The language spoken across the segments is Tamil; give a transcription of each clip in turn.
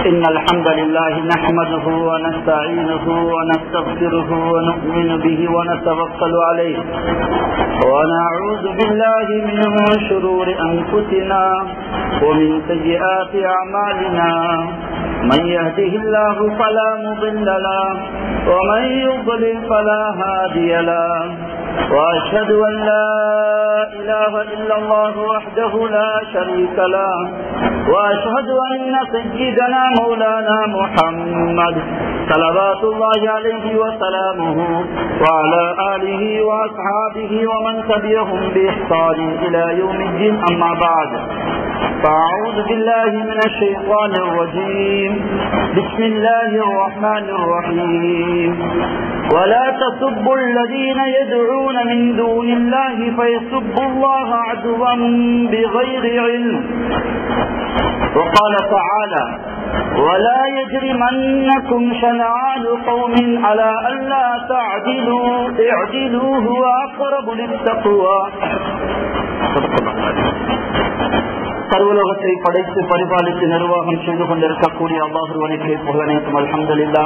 إن الحمد لله نحمده ونستعينه ونستغفره ونؤمن به ونتوكل عليه ونعوذ بالله من شرور أنفسنا ومن سيئات أعمالنا من يهده الله فلا مضل له ومن يضلل فلا هادي له وأشهد أن لا إله إلا الله وحده لا شريك له وأشهد أن سيدنا مولانا محمد صلوات الله عليه وسلامه وعلى آله وأصحابه ومن تبعهم بإحسان إلى يوم الدين أما بعد فأعوذ بالله من الشيطان الرجيم بسم الله الرحمن الرحيم ولا تسبوا الذين يدعون من دون الله فيسبوا الله عدوا بغير علم وقال تعالى ولا يجرمنكم شنعان قوم على ألا تعدلوا اعدلوا هو أقرب للتقوى சர்வலோகத்தை படைத்து பரிபாலித்து நிர்வாகம் செய்து கொண்டிருக்கக்கூடிய அல்லாஹுவனுக்கு புகழனைக்கும் அலமதுல்லா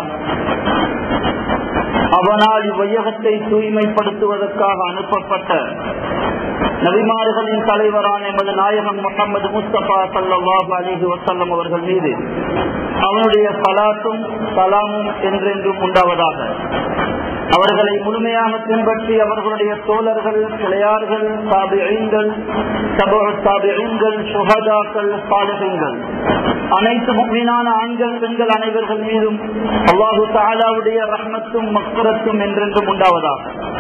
அவனால் இவ்வையகத்தை தூய்மைப்படுத்துவதற்காக அனுப்பப்பட்ட நபிமார்களின் தலைவரான எமது நாயகம் முகமது முஸ்தபா சல்லாஹு அலிஹி வசல்லம் அவர்கள் மீது அவனுடைய சலாத்தும் சலாமும் என்றென்றும் உண்டாவதாக அவர்களை முழுமையாக பின்பற்றி அவர்களுடைய தோழர்கள் கிளையார்கள் சாபிகள் சாபிகள் சுகதாக்கள் சாலகங்கள் அனைத்து முக்மீனான ஆண்கள் பெண்கள் அனைவர்கள் மீதும் அல்லாஹு தாலாவுடைய ரஹ்மத்தும் மக்கரத்தும் என்றென்றும் உண்டாவதாக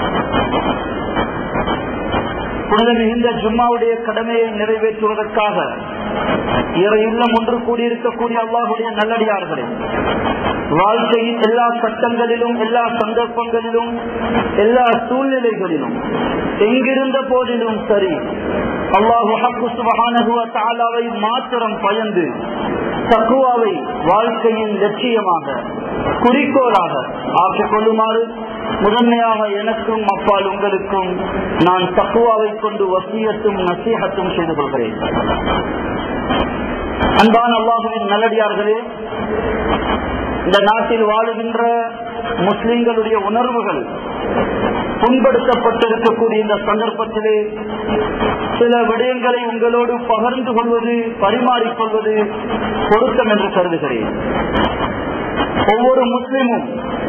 புனித மிகுந்த ஜும்மாவுடைய கடமையை நிறைவேற்றுவதற்காக இறை இல்லம் ஒன்று கூடியிருக்கக்கூடிய அல்லாஹுடைய நல்லடியார்களே வாழ்க்கையின் எல்லா சட்டங்களிலும் எல்லா சந்தர்ப்பங்களிலும் எல்லா சூழ்நிலைகளிலும் எங்கிருந்த போதிலும் சரி அல்லாஹு மாத்திரம் பயந்து தக்குவாவை வாழ்க்கையின் லட்சியமாக குறிக்கோளாக ஆக்கிக் கொள்ளுமாறு முதன்மையாக எனக்கும் அப்பால் உங்களுக்கும் நான் தக்குவாவை கொண்டு வசியத்தும் நசீகத்தும் செய்து கொள்கிறேன் அன்பான அல்லாஹுவின் நல்லடியார்களே இந்த நாட்டில் வாழுகின்ற முஸ்லிம்களுடைய உணர்வுகள் புண்படுத்தப்பட்டிருக்கக்கூடிய இந்த சந்தர்ப்பத்திலே சில விடயங்களை உங்களோடு பகிர்ந்து கொள்வது பரிமாறிக்கொள்வது பொருத்தம் என்று கருதுகிறேன் ஒவ்வொரு முஸ்லிமும்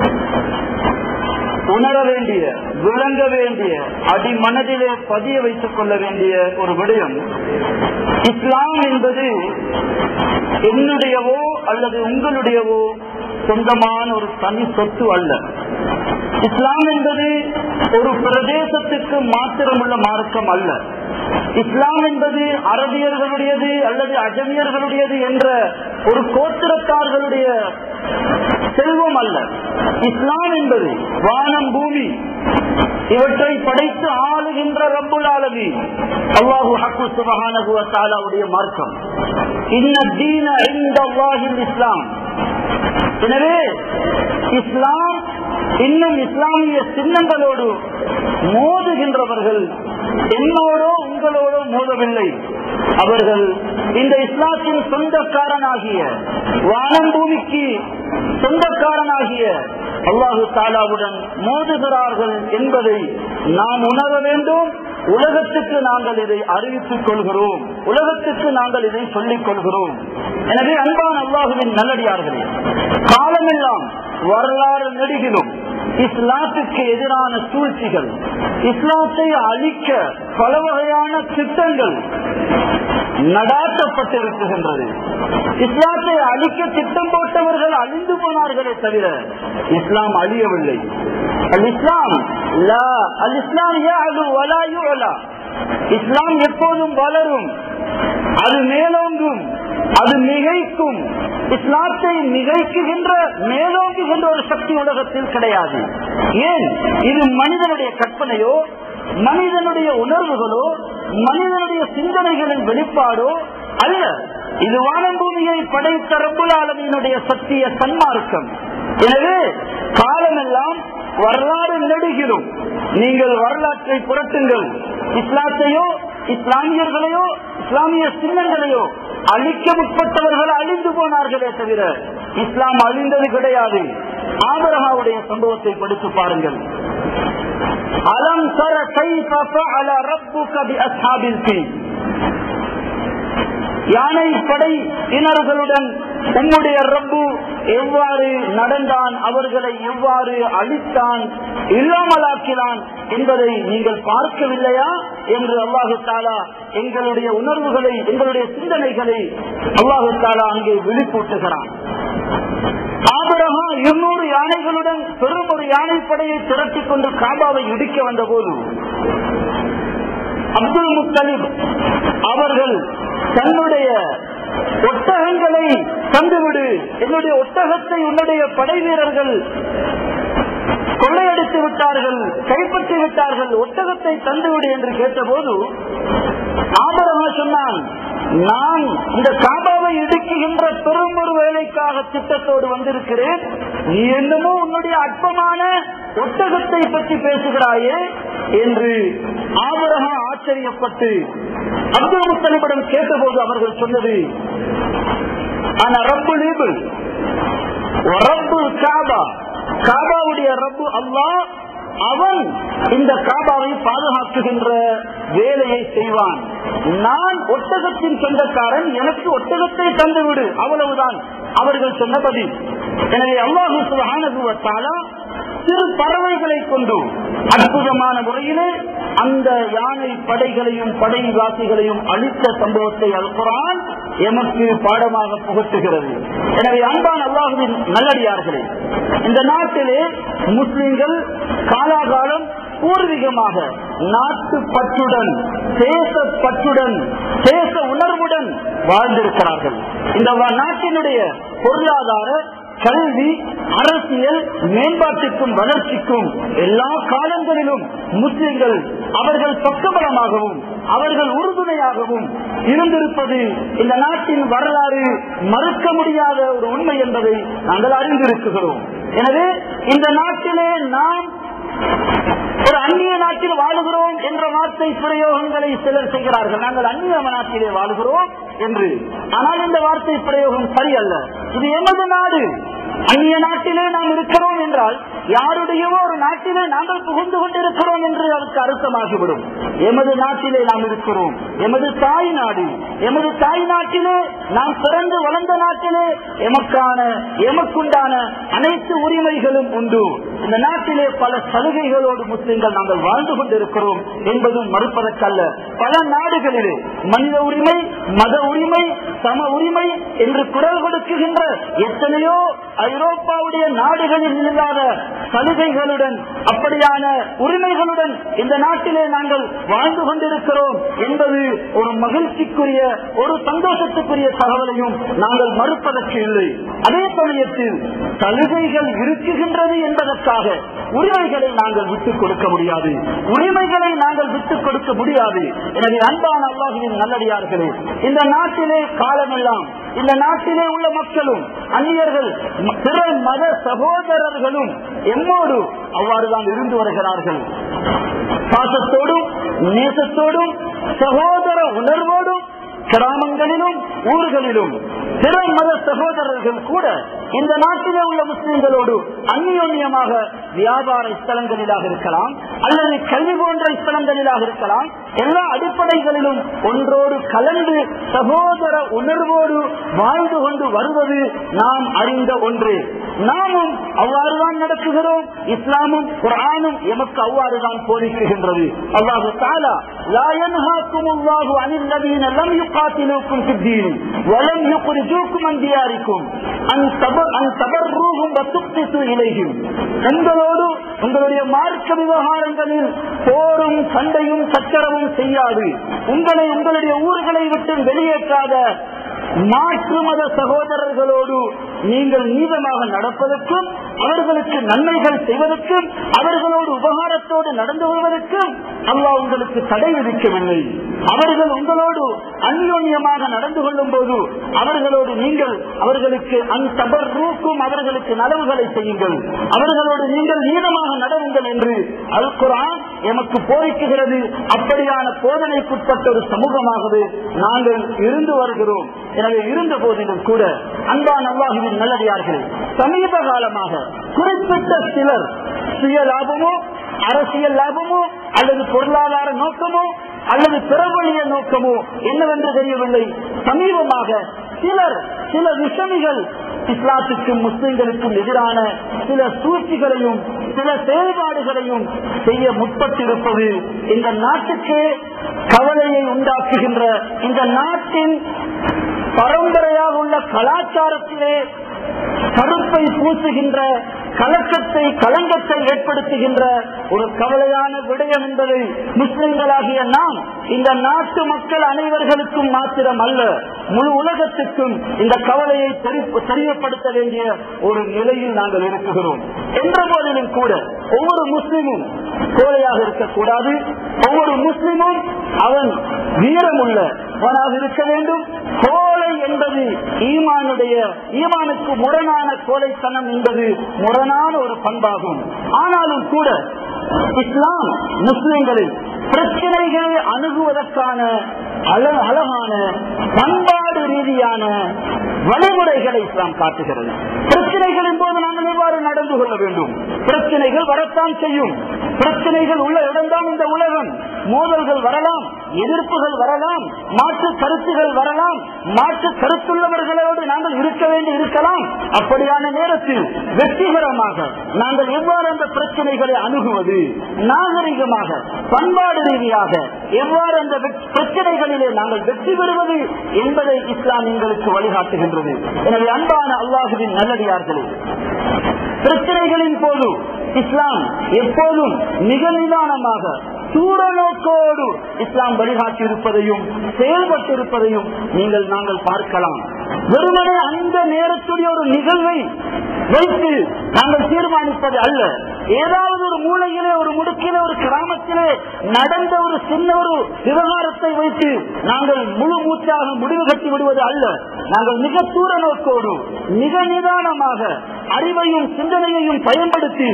உணர வேண்டிய விளங்க வேண்டிய அடி மனதிலே பதிய வைத்துக் கொள்ள வேண்டிய ஒரு விடயம் இஸ்லாம் என்பது என்னுடையவோ அல்லது உங்களுடையவோ சொந்தமான ஒரு தனி சொத்து அல்ல இஸ்லாம் என்பது ஒரு பிரதேசத்துக்கு மாத்திரமுள்ள மார்க்கம் அல்ல இஸ்லாம் என்பது அரபியர்களுடையது அல்லது அஜமியர்களுடையது என்ற ஒரு கோத்திரத்தார்களுடைய செல்வம் அல்ல இஸ்லாம் என்பது வானம் பூமி இவற்றை படைத்து ஆளுகின்ற ரப்புல் ஆலமி அல்லாஹு ஹக்கு சுபஹானுடைய மார்க்கம் இன்ன தீன இந்த இஸ்லாம் எனவே இஸ்லாம் இன்னும் இஸ்லாமிய சின்னங்களோடு மோதுகின்றவர்கள் என்னோடோ உங்களோடோ மோதவில்லை அவர்கள் இந்த இஸ்லாத்தின் சொந்தக்காரனாகிய வானம் பூமிக்கு சொந்தக்காரனாகிய அல்லாஹு தாலாவுடன் மோதுகிறார்கள் என்பதை நாம் உணர வேண்டும் உலகத்துக்கு நாங்கள் இதை அறிவித்துக் கொள்கிறோம் உலகத்துக்கு நாங்கள் இதை சொல்லிக் கொள்கிறோம் எனவே அன்பான அல்லாஹுவின் நல்லடியார்களே காலமெல்லாம் வரலாறு நெடுகிலும் இஸ்லாத்துக்கு எதிரான சூழ்ச்சிகள் இஸ்லாத்தை அழிக்க பல வகையான திட்டங்கள் நடாத்தப்பட்டிருக்கின்றது இஸ்லாத்தை அழிக்க திட்டம் போட்டவர்கள் அழிந்து போனார்களே தவிர இஸ்லாம் அழியவில்லை அல் இஸ்லாம் அல் இஸ்லாம் இஸ்லாம் எப்போதும் வளரும் அது மேலோங்கும் அது மிகைக்கும் இஸ்லாத்தை மிகைக்குகின்ற மேலோங்குகின்ற ஒரு சக்தி உலகத்தில் கிடையாது ஏன் இது மனிதனுடைய கற்பனையோ மனிதனுடைய உணர்வுகளோ மனிதனுடைய சிந்தனைகளின் வெளிப்பாடோ அல்ல இது வானம் பூமியை படைத்த ரப்புல் ஆலமீனுடைய சத்திய சன்மார்க்கம் எனவே காலமெல்லாம் வரலாறு நெடுகிறோம் நீங்கள் வரலாற்றை புரட்டுங்கள் இஸ்லாத்தையோ இஸ்லாமியர்களையோ இஸ்லாமிய சின்னங்களையோ அழிக்க முற்பட்டவர்கள் அழிந்து போனார்களே தவிர இஸ்லாம் அழிந்தது கிடையாது ஆபரகாவுடைய சம்பவத்தை படித்து பாருங்கள் அலம் தர கைஃப ஃபஅல ரப்புக பிஅஸ்ஹாபில் ஃபீல் யானை படை இனர்களுடன் உம்முடைய ரப்பு எவ்வாறு நடந்தான் அவர்களை எவ்வாறு அழித்தான் இல்லாமலாக்கினான் என்பதை நீங்கள் பார்க்கவில்லையா என்று அல்லாஹு தாலா எங்களுடைய உணர்வுகளை எங்களுடைய சிந்தனைகளை அல்லாஹு தாலா அங்கே விழிப்பூட்டுகிறான் ஆபரகா இருநூறு யானைகளுடன் பெரும் ஒரு யானைப்படையை திரட்டிக் கொண்டு காபாவை இடிக்க வந்த போது அப்துல் முத்தலிப் அவர்கள் தன்னுடைய ஒட்டகங்களை தந்துவிடு என்னுடைய ஒட்டகத்தை உன்னுடைய படை வீரர்கள் கொள்ளையடித்து விட்டார்கள் கைப்பற்றி விட்டார்கள் ஒட்டகத்தை தந்துவிடு என்று கேட்டபோது ஆபரமா சொன்னான் நான் இந்த காபாவை இடுக்குகின்ற பெரும் ஒரு வேலைக்காக திட்டத்தோடு வந்திருக்கிறேன் நீ என்னமோ உன்னுடைய அற்பமான ஒட்டகத்தை பற்றி பேசுகிறாயே என்று ஆபரகா ஆச்சரியப்பட்டு அப்துல் முத்தலிபிடம் கேட்டபோது அவர்கள் சொன்னது ஆனா ரப்பு லீபு ரப்பு காபா காபாவுடைய ரப்பு அல்லாஹ் அவன் இந்த காபாவை பாதுகாக்குகின்ற வேலையை செய்வான் நான் ஒட்டகத்தின் சொந்தக்காரன் எனக்கு ஒட்டகத்தை தந்துவிடு அவ்வளவுதான் அவர்கள் சொன்ன பதில் எனவே அல்லாஹு சுகானுவத்தாலா சிறு பறவைகளை கொண்டு அற்புதமான முறையிலே அந்த யானை படைகளையும் படைவாசிகளையும் அழித்த சம்பவத்தை அல்குரான் எமக்கு பாடமாக புகட்டுகிறது எனவே அன்பான் அல்லாஹுவின் நல்லடியார்களே இந்த நாட்டிலே முஸ்லிம்கள் காலாகாலம் பூர்வீகமாக நாட்டு பற்றுடன் தேச பற்றுடன் தேச உணர்வுடன் வாழ்ந்திருக்கிறார்கள் இந்த நாட்டினுடைய பொருளாதார கல்வி அரசியல் மேம்பாட்டுக்கும் வளர்ச்சிக்கும் எல்லா காலங்களிலும் முஸ்லிம்கள் அவர்கள் பக்கபலமாகவும் அவர்கள் உறுதுணையாகவும் இருந்திருப்பது இந்த நாட்டின் வரலாறு மறுக்க முடியாத ஒரு உண்மை என்பதை நாங்கள் அறிந்திருக்கிறோம் எனவே இந்த நாட்டிலே நாம் ஒரு அந்நிய நாட்டில் வாழுகிறோம் என்ற வார்த்தை பிரயோகங்களை சிலர் செய்கிறார்கள் நாங்கள் அந்நிய நாட்டிலே வாழுகிறோம் என்று ஆனால் இந்த வார்த்தை பிரயோகம் சரியல்ல இது எமது நாடு அந்நிய நாட்டிலே நாம் இருக்கிறோம் என்றால் யாருடையவோ ஒரு நாட்டிலே நாங்கள் புகுந்து கொண்டிருக்கிறோம் என்று அதற்கு அர்த்தமாகிவிடும் எமது நாட்டிலே நாம் இருக்கிறோம் எமது தாய் நாடு எமது தாய் நாட்டிலே நாம் பிறந்து வளர்ந்த நாட்டிலே எமக்கான எமக்குண்டான அனைத்து உரிமைகளும் உண்டு இந்த நாட்டிலே பல சலுகைகளோடு முஸ்லிம்கள் நாங்கள் வாழ்ந்து கொண்டிருக்கிறோம் என்பதும் மறுப்பதற்கல்ல பல நாடுகளிலே மனித உரிமை மத உரிமை சம உரிமை என்று குரல் கொடுக்குகின்ற எத்தனையோ ஐரோப்பாவுடைய நாடுகளில் இல்லாத சலுகைகளுடன் அப்படியான உரிமைகளுடன் இந்த நாட்டிலே நாங்கள் வாழ்ந்து கொண்டிருக்கிறோம் என்பது ஒரு மகிழ்ச்சிக்குரிய ஒரு சந்தோஷத்துக்குரிய தகவலையும் நாங்கள் மறுப்பதற்கு இல்லை அதே சமயத்தில் சலுகைகள் இருக்குகின்றது என்பதற்காக உரிமைகளை நாங்கள் விட்டுக் கொடுக்க முடியாது உரிமைகளை நாங்கள் விட்டுக் கொடுக்க முடியாது எனவே அன்பான அல்லாஹுவின் நல்லடியார்களே இந்த நாட்டிலே காலமெல்லாம் இந்த நாட்டிலே உள்ள மக்களும் அந்நியர்கள் பிற மத சகோதரர்களும் எம்மோடு அவ்வாறுதான் இருந்து வருகிறார்கள் பாசத்தோடும் நேசத்தோடும் சகோதர உணர்வோடும் கிராமங்களிலும் ஊர்களிலும் பிற மத சகோதரர்கள் கூட இந்த நாட்டிலே உள்ள முஸ்லிம்களோடு அந்நியோன்யமாக வியாபார ஸ்தலங்களிலாக இருக்கலாம் அல்லது கல்வி போன்ற ஸ்தலங்களிலாக இருக்கலாம் எல்லா அடிப்படைகளிலும் ஒன்றோடு கலந்து சகோதர உணர்வோடு வாழ்ந்து கொண்டு வருவது நாம் அறிந்த ஒன்று நாமும் அவ்வாறுதான் நடக்குகிறோம் இஸ்லாமும் குரானும் எமக்கு அவ்வாறுதான் போதிக்குகின்றது அல்லாஹு தாலா லா யன்ஹாக்கும் அல்லாஹு அனில் லதீன லம் யுகாத்திலூக்கும் ஃபித்தீன் வலம் யுக்ரிஜூக்கும் அன் தியாரிக்கும் அன் தபர் அன் தபர்ரூஹும் வத்துக்திசு இலைஹிம் உங்களோடு உங்களுடைய மார்க்க விவகாரங்களில் போரும் சண்டையும் சச்சரவும் செய்யாது உங்களை உங்களுடைய ஊர்களை விட்டு வெளியேற்றாத மாற்று மத சகோதரர்களோடு நீங்கள் நீதமாக நடப்பதற்கும் அவர்களுக்கு நன்மைகள் செய்வதற்கும் அவர்களோடு உபகாரத்தோடு நடந்து கொள்வதற்கும் அல்லாஹ் உங்களுக்கு தடை விதிக்கவில்லை அவர்கள் உங்களோடு அந்யோன்யமாக நடந்து கொள்ளும் போது அவர்களோடு நீங்கள் அவர்களுக்கு அந்த ரூக்கும் அவர்களுக்கு நலவுகளை செய்யுங்கள் அவர்களோடு நீங்கள் நீளமாக நடவுங்கள் என்று அல் குரான் எமக்கு போதிக்குகிறது அப்படியான போதனைக்குட்பட்ட ஒரு சமூகமாகவே நாங்கள் இருந்து வருகிறோம் எனவே இருந்த போதிலும் கூட அன்பான அல்லாஹுவின் நல்லடியார்கள் சமீப காலமாக குறிப்பிட்ட சிலர் சுய லாபமோ அரசியல் லாபமோ அல்லது பொருளாதார நோக்கமோ அல்லது பிறவழிய நோக்கமோ என்னவென்று தெரியவில்லை சமீபமாக சிலர் சில விஷமிகள் இஸ்லாத்துக்கும் முஸ்லிம்களுக்கும் எதிரான சில சூழ்ச்சிகளையும் சில செயல்பாடுகளையும் செய்ய முற்பட்டிருப்பது இந்த நாட்டுக்கு கவலையை உண்டாக்குகின்ற இந்த நாட்டின் பரம்பரையாக உள்ள கலாச்சாரத்திலே கருப்பை பூசுகின்ற கலக்கத்தை களங்கத்தை ஏற்படுத்துகின்ற ஒரு கவலையான விடயம் என்பதை முஸ்லிம்களாகிய நாம் இந்த நாட்டு மக்கள் அனைவர்களுக்கும் மாத்திரம் அல்ல முழு உலகத்துக்கும் இந்த கவலையை தெரியப்படுத்த வேண்டிய ஒரு நிலையில் நாங்கள் இருக்குகிறோம் என்ற போதிலும் கூட ஒவ்வொரு முஸ்லிமும் கோழையாக இருக்கக்கூடாது ஒவ்வொரு முஸ்லிமும் அவன் வீரமுள்ள அவனாக இருக்க வேண்டும் கோலை என்பது ஈமானுடைய ஈமானுக்கு முரணான கோலைத்தனம் என்பது முரணான ஒரு பண்பாகும் ஆனாலும் கூட இஸ்லாம் முஸ்லிம்களில் பிரச்சனைகளை அணுகுவதற்கான அழ- அழகான பண்பாடு ரீதியான வழிமுறைகளை இஸ்லாம் காட்டுகிறது பிரச்சனைகளின் போது நாங்கள் எவ்வாறு நடந்து கொள்ள வேண்டும் பிரச்சனைகள் வரத்தான் செய்யும் பிரச்சனைகள் உள்ள இடம்தான் இந்த உலகம் மோதல்கள் வரலாம் எதிர்ப்புகள் வரலாம் மாற்று கருத்துகள் வரலாம் மாற்று கருத்துள்ளவர்களோடு நாங்கள் இருக்க வேண்டி இருக்கலாம் அப்படியான நேரத்தில் வெற்றிகரமாக நாங்கள் எவ்வாறு அந்த பிரச்சனைகளை அணுகுவது நாகரிகமாக பண்பாடு ரீதியாக எவ்வாறு அந்த வெ- பிரச்சனைகளிலே நாங்கள் வெற்றி பெறுவது என்பதை இஸ்லாம் எங்களுக்கு வழிகாட்டுகின்றது எனவே அன்பான அல்லாஹுவின் நல்லடியார்களே பிரச்சனைகளின் போது இஸ்லாம் எப்போதும் மிக நிதானமாக தூர நோக்கோடு இஸ்லாம் வழிகாட்டி இருப்பதையும் செயல்பட்டிருப்பதையும் நீங்கள் நாங்கள் பார்க்கலாம் வெறுமனே அந்த நேரத்துடைய ஒரு நிகழ்வை வைத்து நாங்கள் தீர்மானிப்பது அல்ல ஏதாவது ஒரு மூலையிலே ஒரு முடுக்கிலே ஒரு கிராமத்திலே நடந்த ஒரு சின்ன ஒரு விவகாரத்தை வைத்து நாங்கள் முழு மூச்சாக முடிவு கட்டி விடுவது அல்ல நாங்கள் மிக தூர நோக்கோடு மிக நிதானமாக அறிவையும் சிந்தனையையும் பயன்படுத்தி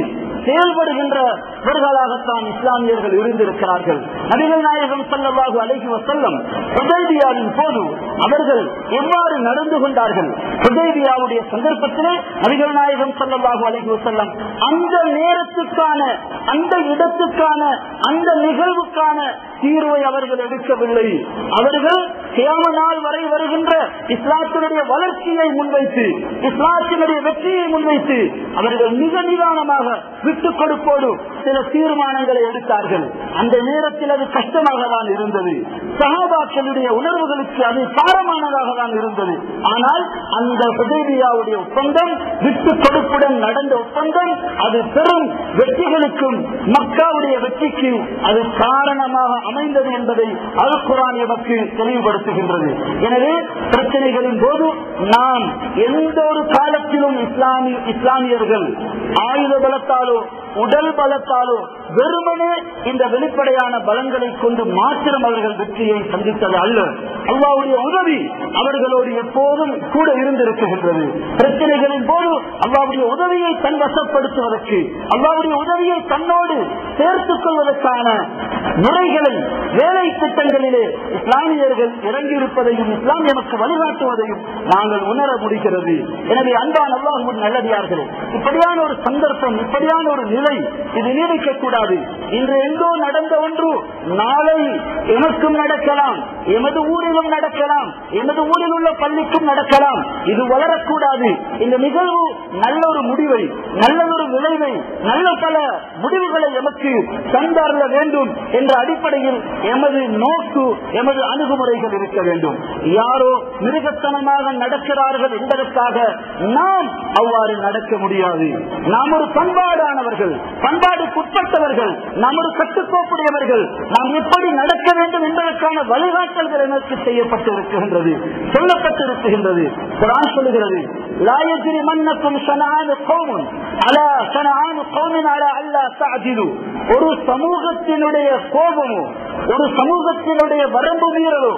செயல்படுகின்றவர்களாகத்தான் இஸ்லாமியர்கள் இருந்திருக்கிறார்கள் நபிகள் நாயகம் சல்லல்லாஹு அலைஹி வஸல்லம் ஹுதைபியாவின் போது அவர்கள் எவ்வாறு நடந்து கொண்டார்கள் ஹுதைபியாவுடைய சந்தர்ப்பத்திலே நபிகள் நாயகம் சல்லல்லாஹு அலைஹி வஸல்லம் அந்த நேரத்துக்கான அந்த இடத்துக்கான அந்த நிகழ்வுக்கான தீர்வை அவர்கள் எடுக்கவில்லை அவர்கள் கியாம நாள் வரை வருகின்ற இஸ்லாத்தினுடைய வளர்ச்சியை முன்வைத்து இஸ்லாத்தினுடைய வெற்றியை முன்வைத்து அவர்கள் மிக நிதானமாக விட்டுக் கொடுப்போடு சில தீர்மானங்களை எடுத்தார்கள் அந்த நேரத்தில் அது கஷ்டமாக தான் இருந்தது சகாபாக்களுடைய உணர்வுகளுக்கு அது பாரமானதாக தான் இருந்தது ஆனால் அந்த ஹுதைபியாவுடைய ஒப்பந்தம் விட்டுக் கொடுப்புடன் நடந்த ஒப்பந்தம் அது பெரும் வெற்றிகளுக்கும் மக்காவுடைய வெற்றிக்கு அது காரணமாக அமைந்தது என்பதை அல் குரான் எமக்கு தெளிவுபடுத்துகின்றது எனவே பிரச்சனைகளின் போது நாம் எந்த ஒரு காலத்திலும் இஸ்லாமி இஸ்லாமியர்கள் ஆயுத பலத்தாலோ உடல் பலத்தாலோ வெறுமனே இந்த வெளிப்படையான பலங்களை கொண்டு மாத்திரம் அவர்கள் வெற்றியை சந்தித்தது அல்ல அல்லாவுடைய உதவி அவர்களோடு எப்போதும் கூட இருந்திருக்கின்றது பிரச்சனைகளின் போது அல்லாவுடைய உதவியை தன் வசப்படுத்துவதற்கு அல்லாவுடைய உதவியை தன்னோடு சேர்த்துக் கொள்வதற்கான முறைகளை வேலை திட்டங்களிலே இஸ்லாமியர்கள் இறங்கியிருப்பதையும் இஸ்லாம் எமக்கு வழிகாட்டுவதையும் நாங்கள் உணர முடிகிறது எனவே அன்பான் அல்லாஹும் நல்லடியார்களே இப்படியான ஒரு சந்தர்ப்பம் இப்படியான ஒரு நிலை இது நீடிக்க கூடாது இன்று எங்கோ நடந்த ஒன்று நாளை எமக்கும் நடக்கலாம் எமது ஊரிலும் நடக்கலாம் எமது ஊரில் உள்ள பள்ளிக்கும் நடக்கலாம் இது வளரக்கூடாது இந்த நிகழ்வு நல்ல ஒரு முடிவை நல்லதொரு விளைவை நல்ல பல முடிவுகளை எமக்கு தந்தரல வேண்டும் என்ற அடிப்படையில் எமது நோக்கு எமது அணுகுமுறைகள் இருக்க வேண்டும் யாரோ மிருகத்தனமாக நடக்கிறார்கள் என்பதற்காக நாம் அவ்வாறு நடக்க முடியாது நாம் ஒரு பண்பாடானவர்கள் பண்பாடுக்குட்பட்டவர்கள் நாம் ஒரு கட்டுக்கோப்புடையவர்கள் நாம் எப்படி நடக்க வேண்டும் என்பதற்கான வழிகாட்டல்கள் எனக்கு செய்யப்பட்டிருக்கின்றது சொல்லப்பட்டிருக்கின்றது குரான் சொல்லுகிறது லாயஜிரி மன்னக்கும் சனானு கௌமுன் அலா சனானு கௌமின் அலா அல்லா தாஜிலு ஒரு சமூகத்தினுடைய கோபமோ ஒரு சமூகத்தினுடைய வரம்பு மீறலோ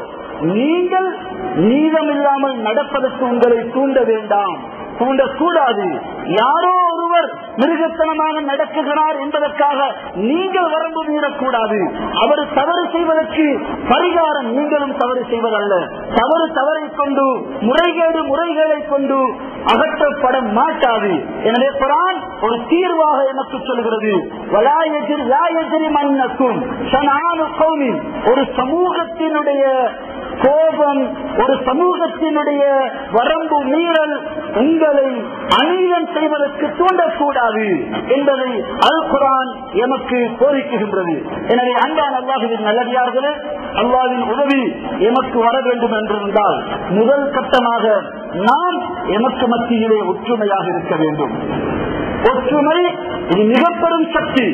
நீங்கள் நீதமில்லாமல் நடப்பதற்கு உங்களை தூண்ட வேண்டாம் தூண்டக்கூடாது யாரோ ஒருவர் மிருகத்தனமாக நடக்குகிறார் என்பதற்காக நீங்கள் வரம்பு மீறக்கூடாது அவர் தவறு செய்வதற்கு பரிகாரம் நீங்களும் தவறு செய்வதல்ல தவறு தவறை கொண்டு முறைகேடு முறைகளை கொண்டு அகற்றப்பட மாட்டாது எனவே குரான் ஒரு தீர்வாக எனக்கு சொல்கிறது வலாயஜிர் லாயஜிரி மன்னக்கும் ஷனானு கௌமின் ஒரு சமூகத்தினுடைய கோபம் ஒரு சமூகத்தினுடைய வரம்பு மீறல் உங்களை அநீதம் செய்வதற்கு தூண்டக்கூடாது என்பதை அல் குரான் எமக்கு கோரிக்குகின்றது எனவே அன்பான் அல்லாஹுவின் நல்லடியார்களே அல்லாவின் உதவி எமக்கு வர வேண்டும் என்றிருந்தால் முதல் கட்டமாக நாம் எமக்கு மத்தியிலே ஒற்றுமையாக இருக்க வேண்டும் ஒற்றுமை இது மிக பெரும் சக்தி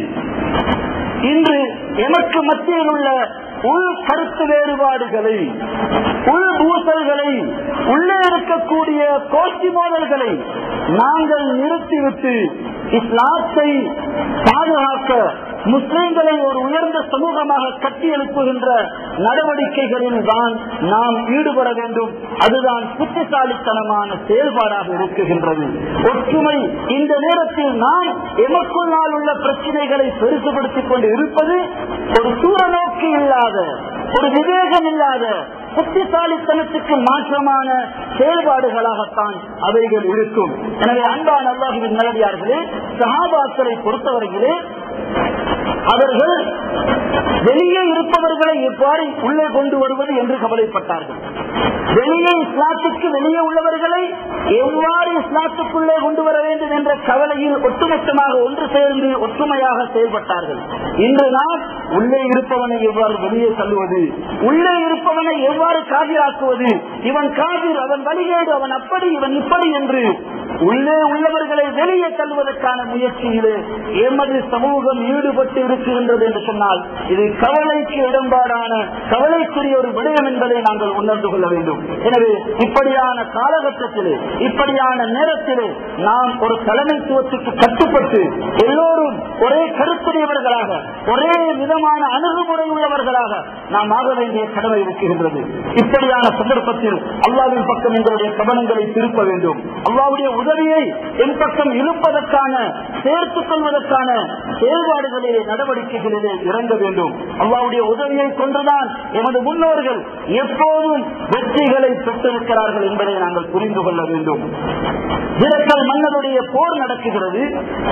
இன்று எமக்கு மத்தியில் உள்ள உள் கருத்து வேறுபாடுகளை உள் பூசல்களை உள்ளே இருக்கக்கூடிய கோஷ்டி மோதல்களை நாங்கள் நிறுத்திவிட்டு இஸ்லாத்தை பாதுகாக்க முஸ்லிம்களை ஒரு உயர்ந்த சமூகமாக கட்டி எழுப்புகின்ற நடவடிக்கைகளில் தான் நாம் ஈடுபட வேண்டும் அதுதான் புத்திசாலித்தனமான செயல்பாடாக இருக்குகின்றது ஒற்றுமை இந்த நேரத்தில் நாம் எமக்குள்ளால் உள்ள பிரச்சனைகளை பெருசுபடுத்திக் கொண்டு இருப்பது ஒரு தூர நோக்கு இல்லாத ஒரு விவேகம் இல்லாத புத்திசாலித்தனத்துக்கு மாற்றமான செயல்பாடுகளாகத்தான் அவைகள் இருக்கும் எனவே அன்பான அல்லாஹுவின் நல்லடியார்களே சகாபாக்களை பொறுத்தவரையிலே அவர்கள் வெளியே இருப்பவர்களை எவ்வாறு உள்ளே கொண்டு வருவது என்று கவலைப்பட்டார்கள் வெளியே இஸ்லாத்துக்கு வெளியே உள்ளவர்களை எவ்வாறு இஸ்லாத்துக்குள்ளே கொண்டு வர வேண்டும் என்ற கவலையில் ஒட்டுமொத்தமாக ஒன்று சேர்ந்து ஒற்றுமையாக செயல்பட்டார்கள் இன்று நாம் உள்ளே இருப்பவனை எவ்வாறு வெளியே தள்ளுவது உள்ளே இருப்பவனை எவ்வாறு காதிராக்குவது இவன் காதிர் அவன் வழிகேடு அவன் அப்படி இவன் இப்படி என்று உள்ளே உள்ளவர்களை வெளியே தள்ளுவதற்கான முயற்சியிலே எமது சமூகம் ஈடுபட்டு இருக்குகின்றது என்று சொன்னால் இது கவலைக்கு இடம்பாடான கவலைக்குரிய ஒரு விடயம் என்பதை நாங்கள் உணர்ந்து கொள்ள வேண்டும் எனவே இப்படியான காலகட்டத்திலே இப்படியான நேரத்திலே நாம் ஒரு தலைமைத்துவத்துக்கு கட்டுப்பட்டு எல்லோரும் ஒரே கருத்துடையவர்களாக ஒரே விதமான அணுகுமுறை உள்ளவர்களாக நாம் ஆக வேண்டிய கடமை இருக்குகின்றது இப்படியான சந்தர்ப்பத்தில் அல்லாவின் பக்கம் எங்களுடைய கவனங்களை திருப்ப வேண்டும் அல்லாவுடைய உதவியை என் பக்கம் இழுப்பதற்கான சேர்த்துக் கொள்வதற்கான செயல்பாடுகளிலே நடவடிக்கைகளிலே இறங்க வேண்டும் அல்லாவுடைய உதவியை கொண்டுதான் எமது முன்னோர்கள் எப்போதும் வெற்றிகளை பெற்றிருக்கிறார்கள் என்பதை நாங்கள் புரிந்து கொள்ள வேண்டும் விரக்கல் மன்னருடைய போர் நடக்குகிறது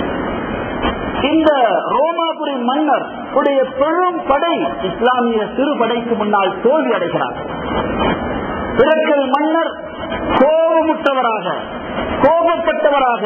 இந்த ரோமாபுரி மன்னர் உடைய பெரும் படை இஸ்லாமிய சிறு படைக்கு முன்னால் தோல்வி அடைகிறார் பிறக்கல் மன்னர் கோபமுற்றவராக கோபப்பட்டவராக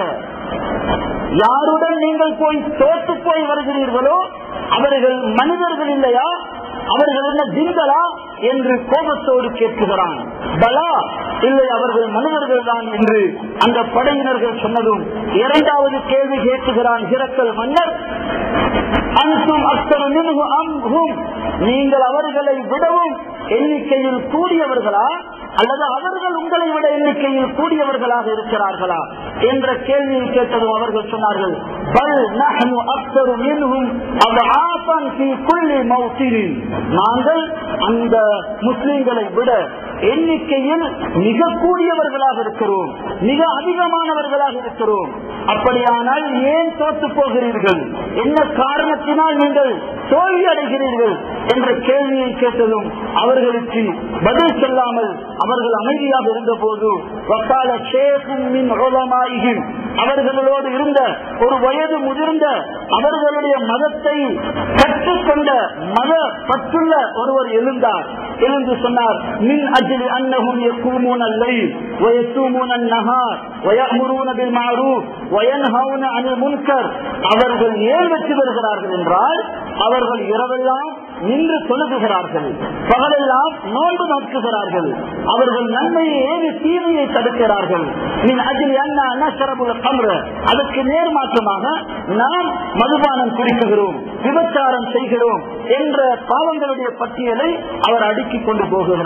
யாருடன் நீங்கள் போய் தோற்று போய் வருகிறீர்களோ அவர்கள் மனிதர்கள் இல்லையா அவர்கள் என்ன ஜிங்களா என்று கோபத்தோடு கேட்குகிறான் பலா இல்லை அவர்கள் மனிதர்கள் தான் என்று அந்த படையினர்கள் சொன்னதும் இரண்டாவது கேள்வி கேட்குகிறான் ஹிரக்கல் மன்னர் அன்சும் அக்தரு அம்பும் நீங்கள் அவர்களை விடவும் எண்ணிக்கையில் கூடியவர்களா அல்லது அவர்கள் உங்களை விட எண்ணிக்கையில் கூடியவர்களாக இருக்கிறார்களா என்ற கேள்வியை கேட்டதும் அவர்கள் சொன்னார்கள் பல் நஹ்னு அக்தரு மின்ஹும் அவ்ஆஃபன் ஃபீ குல்லி மௌத்தினின் நாங்கள் அந்த முஸ்லிம்களை விட எண்ணிக்கையில் மிக கூடியவர்களாக இருக்கிறோம் மிக அதிகமானவர்களாக இருக்கிறோம் அப்படியானால் ஏன் தோத்து போகிறீர்கள் என்ன காரணத்தினால் நீங்கள் தோல்வி அடைகிறீர்கள் என்ற கேள்வியை கேட்டதும் அவர்களுக்கு பதில் சொல்லாமல் அவர்கள் அமைதியாக இருந்த போது வக்கால ஷேகும் மின் உலமாயிகும் அவர்களோடு இருந்த ஒரு வயது முதிர்ந்த அவர்களுடைய மதத்தை கற்றுக்கொண்ட மத பற்றுள்ள ஒருவர் எழுந்தார் எழுந்து சொன்னார் மின் அஜிலி அன்னஹும் யக்கூமூன الليل ويصومون النهار ويأمرون بالمعروف وينهون عن المنكر அவர்கள் ஏன் வெற்றி பெறுகிறார்கள் என்றால் அவர்கள் இரவெல்லாம் நின்று தொழுகுகிறார்கள் பகலெல்லாம் நோன்பு நோக்குகிறார்கள் அவர்கள் நன்மையை ஏறி தீமையை தடுக்கிறார்கள் மின் அஜில் அண்ணா அண்ணாசரபுல கம்ர அதற்கு நேர்மாற்றமாக நாம் மதுபானம் குடிக்குகிறோம் விபச்சாரம் செய்கிறோம் என்ற பாவங்களுடைய பட்டியலை அவர் அடுக்கிக் கொண்டு போகிறார்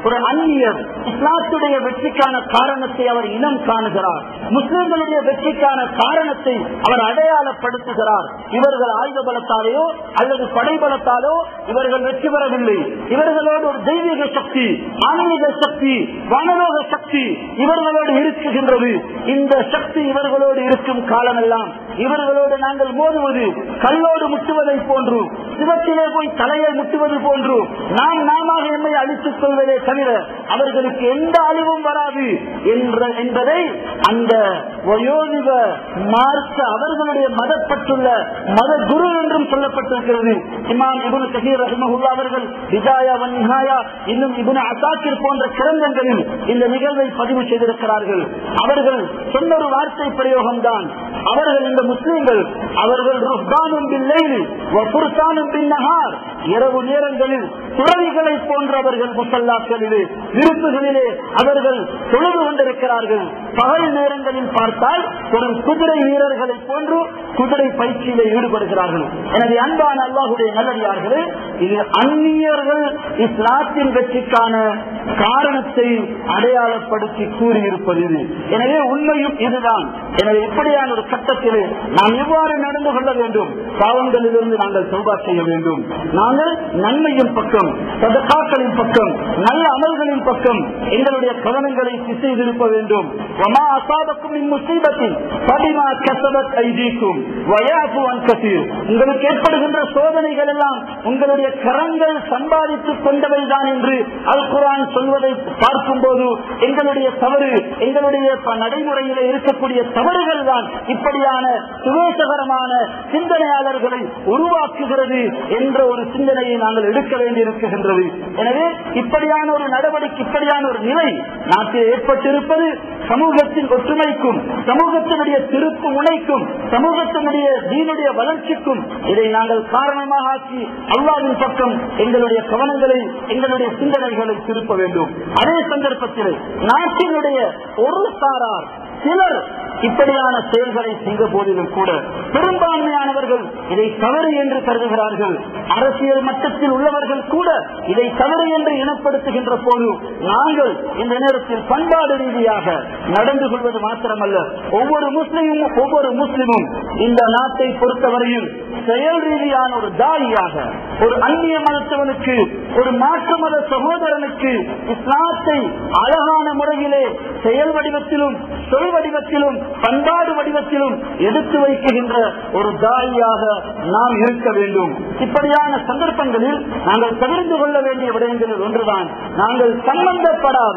ஒரு அந்நியர் இஸ்லாத்துடைய வெற்றிக்கான காரணத்தை அவர் இனம் காணுகிறார் முஸ்லிம்களுடைய வெற்றிக்கான காரணத்தை அவர் அடையாளப்படுத்துகிறார் இவர்கள் ஆயுத பலத்தாலேயோ அல்லது படைபலத்தாலோ இவர்கள் வெற்றி பெறவில்லை இவர்களோடு ஒரு தெய்வீக சக்தி ஆன்மீக சக்தி வானலோக சக்தி இவர்களோடு இருக்குகின்றது இந்த சக்தி இவர்களோடு இருக்கும் காலமெல்லாம் இவர்களோடு நாங்கள் மோதுவது கல்லோடு முட்டுவதை போன்று சிவத்திலே போய் தலையை முட்டுவது போன்று நாம் நாம எம்மை அழித்துக் கொள்வதே தவிர அவர்களுக்கு எந்த அழிவும் வராது என்ற என்பதை அந்த வயோதிக மார்க்க அவர்களுடைய மதப்பட்டுள்ள மத குரு என்றும் சொல்லப்பட்டிருக்கிறது இமாம் இபுன் கபீர் ரஹ்மஹுல்லா அவர்கள் விஜாயா வன்ஹாயா இன்னும் இபுன் அசாக்கிர் போன்ற கிரந்தங்களில் இந்த நிகழ்வை பதிவு செய்திருக்கிறார்கள் அவர்கள் சொன்ன ஒரு வார்த்தை பிரயோகம்தான் அவர்கள் இந்த முஸ்லீம்கள் அவர்கள் ருஹ்பானும் பில்லைல் வஃபுர்சானும் பின்னஹார் இரவு நேரங்களில் துறவிகளை போன்றவர்கள் முசல்லாக்களிலே விருப்புகளிலே அவர்கள் தொழுது கொண்டிருக்கிறார்கள் பகல் நேரங்களில் பார்த்தால் ஒரு குதிரை வீரர்களை போன்று குதிரை பயிற்சியிலே ஈடுபடுகிறார்கள் எனவே அன்பான அல்லாஹுடைய நல்லடியார்களே இது அந்நியர்கள் இஸ்லாத்தின் வெற்றிக்கான காரணத்தை அடையாளப்படுத்தி கூறியிருப்பது இது எனவே உண்மையும் இதுதான் எனவே இப்படியான ஒரு கட்டத்திலே நாம் எவ்வாறு நடந்து கொள்ள வேண்டும் பாவங்களிலிருந்து நாங்கள் சௌபா செய்ய வேண்டும் நாங்கள் நன்மையின் பக்கம் சதகாக்களின் பக்கம் நல்ல அமல்களின் பக்கம் எங்களுடைய கவனங்களை திசை திருப்ப வேண்டும் வமா அசாபக்கும் இம்முசீபத்தின் பதிமா கசபத் ஐதீக்கும் வயாபு அன்கசீர் உங்களுக்கு ஏற்படுகின்ற சோதனைகள் எல்லாம் உங்களுடைய கரங்கள் சம்பாதித்துக் கொண்டவைதான் என்று அல் குரான் சொல்வதை பார்க்கும் போது எங்களுடைய தவறு எங்களுடைய ப- நடைமுறையிலே இருக்கக்கூடிய தவறுகள் தான் இப்படியான சுவேசகரமான சிந்தனையாளர்களை உருவாக்குகிறது என்ற ஒரு சிந்தனையை நாங்கள் எடுக்க வேண்டியிருக்கின்றது எனவே இப்படியான ஒரு நடவடிக்கை இப்படியான ஒரு நிலை நாட்டில் ஏற்பட்டிருப்பது சமூகத்தின் ஒற்றுமைக்கும் சமூகத்தினுடைய திருப்பு முனைக்கும் சமூகத்தினுடைய தீனுடைய வளர்ச்சிக்கும் இதை நாங்கள் காரணமாக ஆக்கி அல்லாவின் பக்கம் எங்களுடைய கவனங்களை எங்களுடைய சிந்தனைகளை திருப்ப வேண்டும் அதே சந்தர்ப்பத்தில் நாட்டினுடைய ஒரு சாரார் சிலர் இப்படியான செயல்களை செய்த போதிலும் கூட பெரும்பான்மையானவர்கள் இதை தவறு என்று கருதுகிறார்கள் அரசியல் மட்டத்தில் உள்ளவர்கள் கூட இதை தவறு என்று இனப்படுத்துகின்ற போது நாங்கள் இந்த நேரத்தில் பண்பாடு ரீதியாக நடந்து கொள்வது மாத்திரமல்ல ஒவ்வொரு முஸ்லிமும் ஒவ்வொரு முஸ்லிமும் இந்த நாட்டை பொறுத்தவரையில் செயல் ரீதியான ஒரு தாயியாக ஒரு அந்நிய மதத்தவனுக்கு ஒரு மாற்று மத சகோதரனுக்கு இஸ்லாத்தை அழகான முறையிலே செயல் வடிவத்திலும் சொல் வடிவத்திலும் பண்பாடு வடிவத்திலும் எடுத்து வைக்கின்ற ஒரு தாயியாக நாம் இருக்க வேண்டும் இப்படியான சந்தர்ப்பங்களில் நாங்கள் தவிர்த்து கொள்ள வேண்டிய விடயங்களில் ஒன்றுதான் நாங்கள் சம்பந்தப்படாத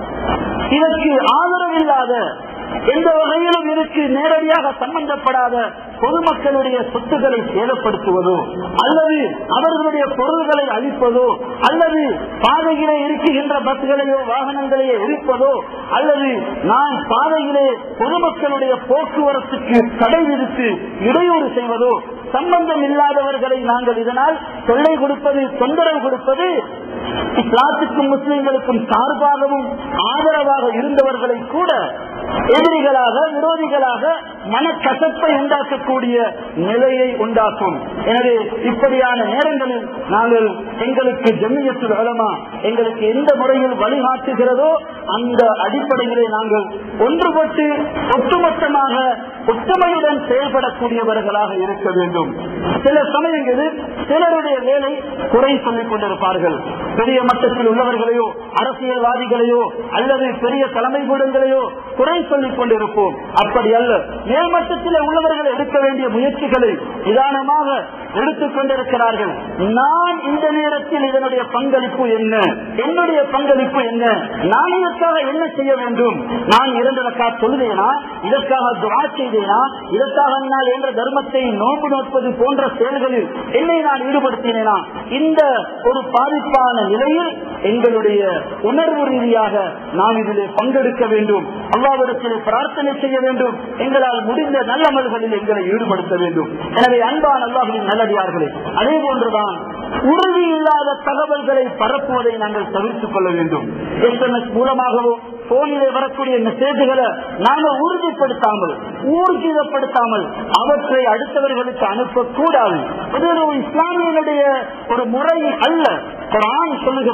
இதற்கு ஆதரவில்லாத எந்த வகையிலும் இதற்கு நேரடியாக சம்பந்தப்படாத பொதுமக்களுடைய சொத்துக்களை சேதப்படுத்துவதோ அல்லது அவர்களுடைய பொருள்களை அழிப்பதோ அல்லது பாதையிலே இருக்குகின்ற பஸ்களையோ வாகனங்களையோ எரிப்பதோ அல்லது நான் பாதையிலே பொதுமக்களுடைய போக்குவரத்துக்கு தடை விதித்து இடையூறு செய்வதோ சம்பந்தம் இல்லாதவர்களை நாங்கள் இதனால் தொல்லை கொடுப்பது தொந்தரவு கொடுப்பது இஸ்லாத்துக்கும் முஸ்லிம்களுக்கும் சார்பாகவும் ஆதரவாக இருந்தவர்களை கூட எதிரிகளாக விரோதிகளாக மனக்கசப்பை உண்டாக்கக்கூடிய நிலையை உண்டாக்கும் எனவே இப்படியான நேரங்களில் நாங்கள் எங்களுக்கு ஜம்மியத்தில் வளமா எங்களுக்கு எந்த முறையில் வழிகாட்டுகிறதோ அந்த அடிப்படையிலே நாங்கள் ஒன்றுபட்டு ஒட்டுமொத்தமாக ஒற்றுமையுடன் செயல்படக்கூடியவர்களாக இருக்க வேண்டும் சில சமயங்களில் சிலருடைய வேலை குறை சொல்லிக் கொண்டிருப்பார்கள் பெரிய மட்டத்தில் உள்ளவர்களையோ அரசியல்வாதிகளையோ அல்லது பெரிய தலைமை கூடங்களையோ குறை சொல்லிக் கொண்டிருப்போம் அப்படி அல்ல மேல்மட்டத்தில் உள்ளவர்கள் எடுக்க வேண்டிய முயற்சிகளை நிதானமாக எடுத்துக் கொண்டிருக்கிறார்கள் நான் இந்த நேரத்தில் இதனுடைய பங்களிப்பு என்ன என்னுடைய பங்களிப்பு என்ன நான் இதற்காக என்ன செய்ய வேண்டும் நான் இரண்டு ரக்கா தொழுதேனா இதற்காக துவா செய்தேனா இதற்காக நான் என்ற தர்மத்தை நோன்பு நோட்பது போன்ற செயல்களில் என்னை நான் ஈடுபடுத்தினேனா இந்த ஒரு பாதிப்பான நிலையில் எங்களுடைய உணர்வு ரீதியாக நாம் இதிலே பங்கெடுக்க வேண்டும் அல்லாவிடத்தில் பிரார்த்தனை செய்ய வேண்டும் எங்களால் முடிந்த நல்லமல்களில் எங்களை ஈடுபடுத்த வேண்டும் எனவே அன்பான் அல்லாஹின் நல்லடியார்களே அதே போன்றுதான் உறுதி இல்லாத தகவல்களை பரப்புவதை நாங்கள் தவிர்த்துக் கொள்ள வேண்டும் எஸ்எம்எஸ் மூலமாகவோ போனிலே வரக்கூடிய மெசேஜ்களை நாங்கள் உறுதிப்படுத்தாமல் ஊர்ஜிதப்படுத்தாமல் அவற்றை அடுத்தவர்களுக்கு அனுப்பக்கூடாது இது ஒரு இஸ்லாமியனுடைய ஒரு முறை அல்ல குரான் சொல்லுகிறது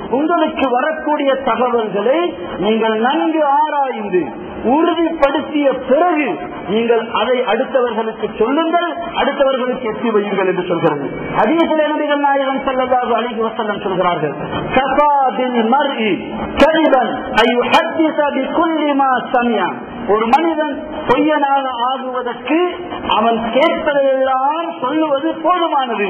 உங்களுக்கு வரக்கூடிய தகவல்களை நீங்கள் நன்கு ஆராய்ந்து உறுதிப்படுத்திய பிறகு நீங்கள் அதை அடுத்தவர்களுக்கு சொல்லுங்கள் அடுத்தவர்களுக்கு எட்டி வையுங்கள் என்று சொல்கிறது அதீசில நபிகள் நாயகம் செல்லதாக அழகி வசல்லம் சொல்கிறார்கள் கஃபா பில் மர்இ கரிபன் ஐ யுஹத்திஸ பிகுல்லி மா சமியா ஒரு மனிதன் பொய்யனாக ஆகுவதற்கு அவன் கேட்பதையெல்லாம் சொல்லுவது போதுமானது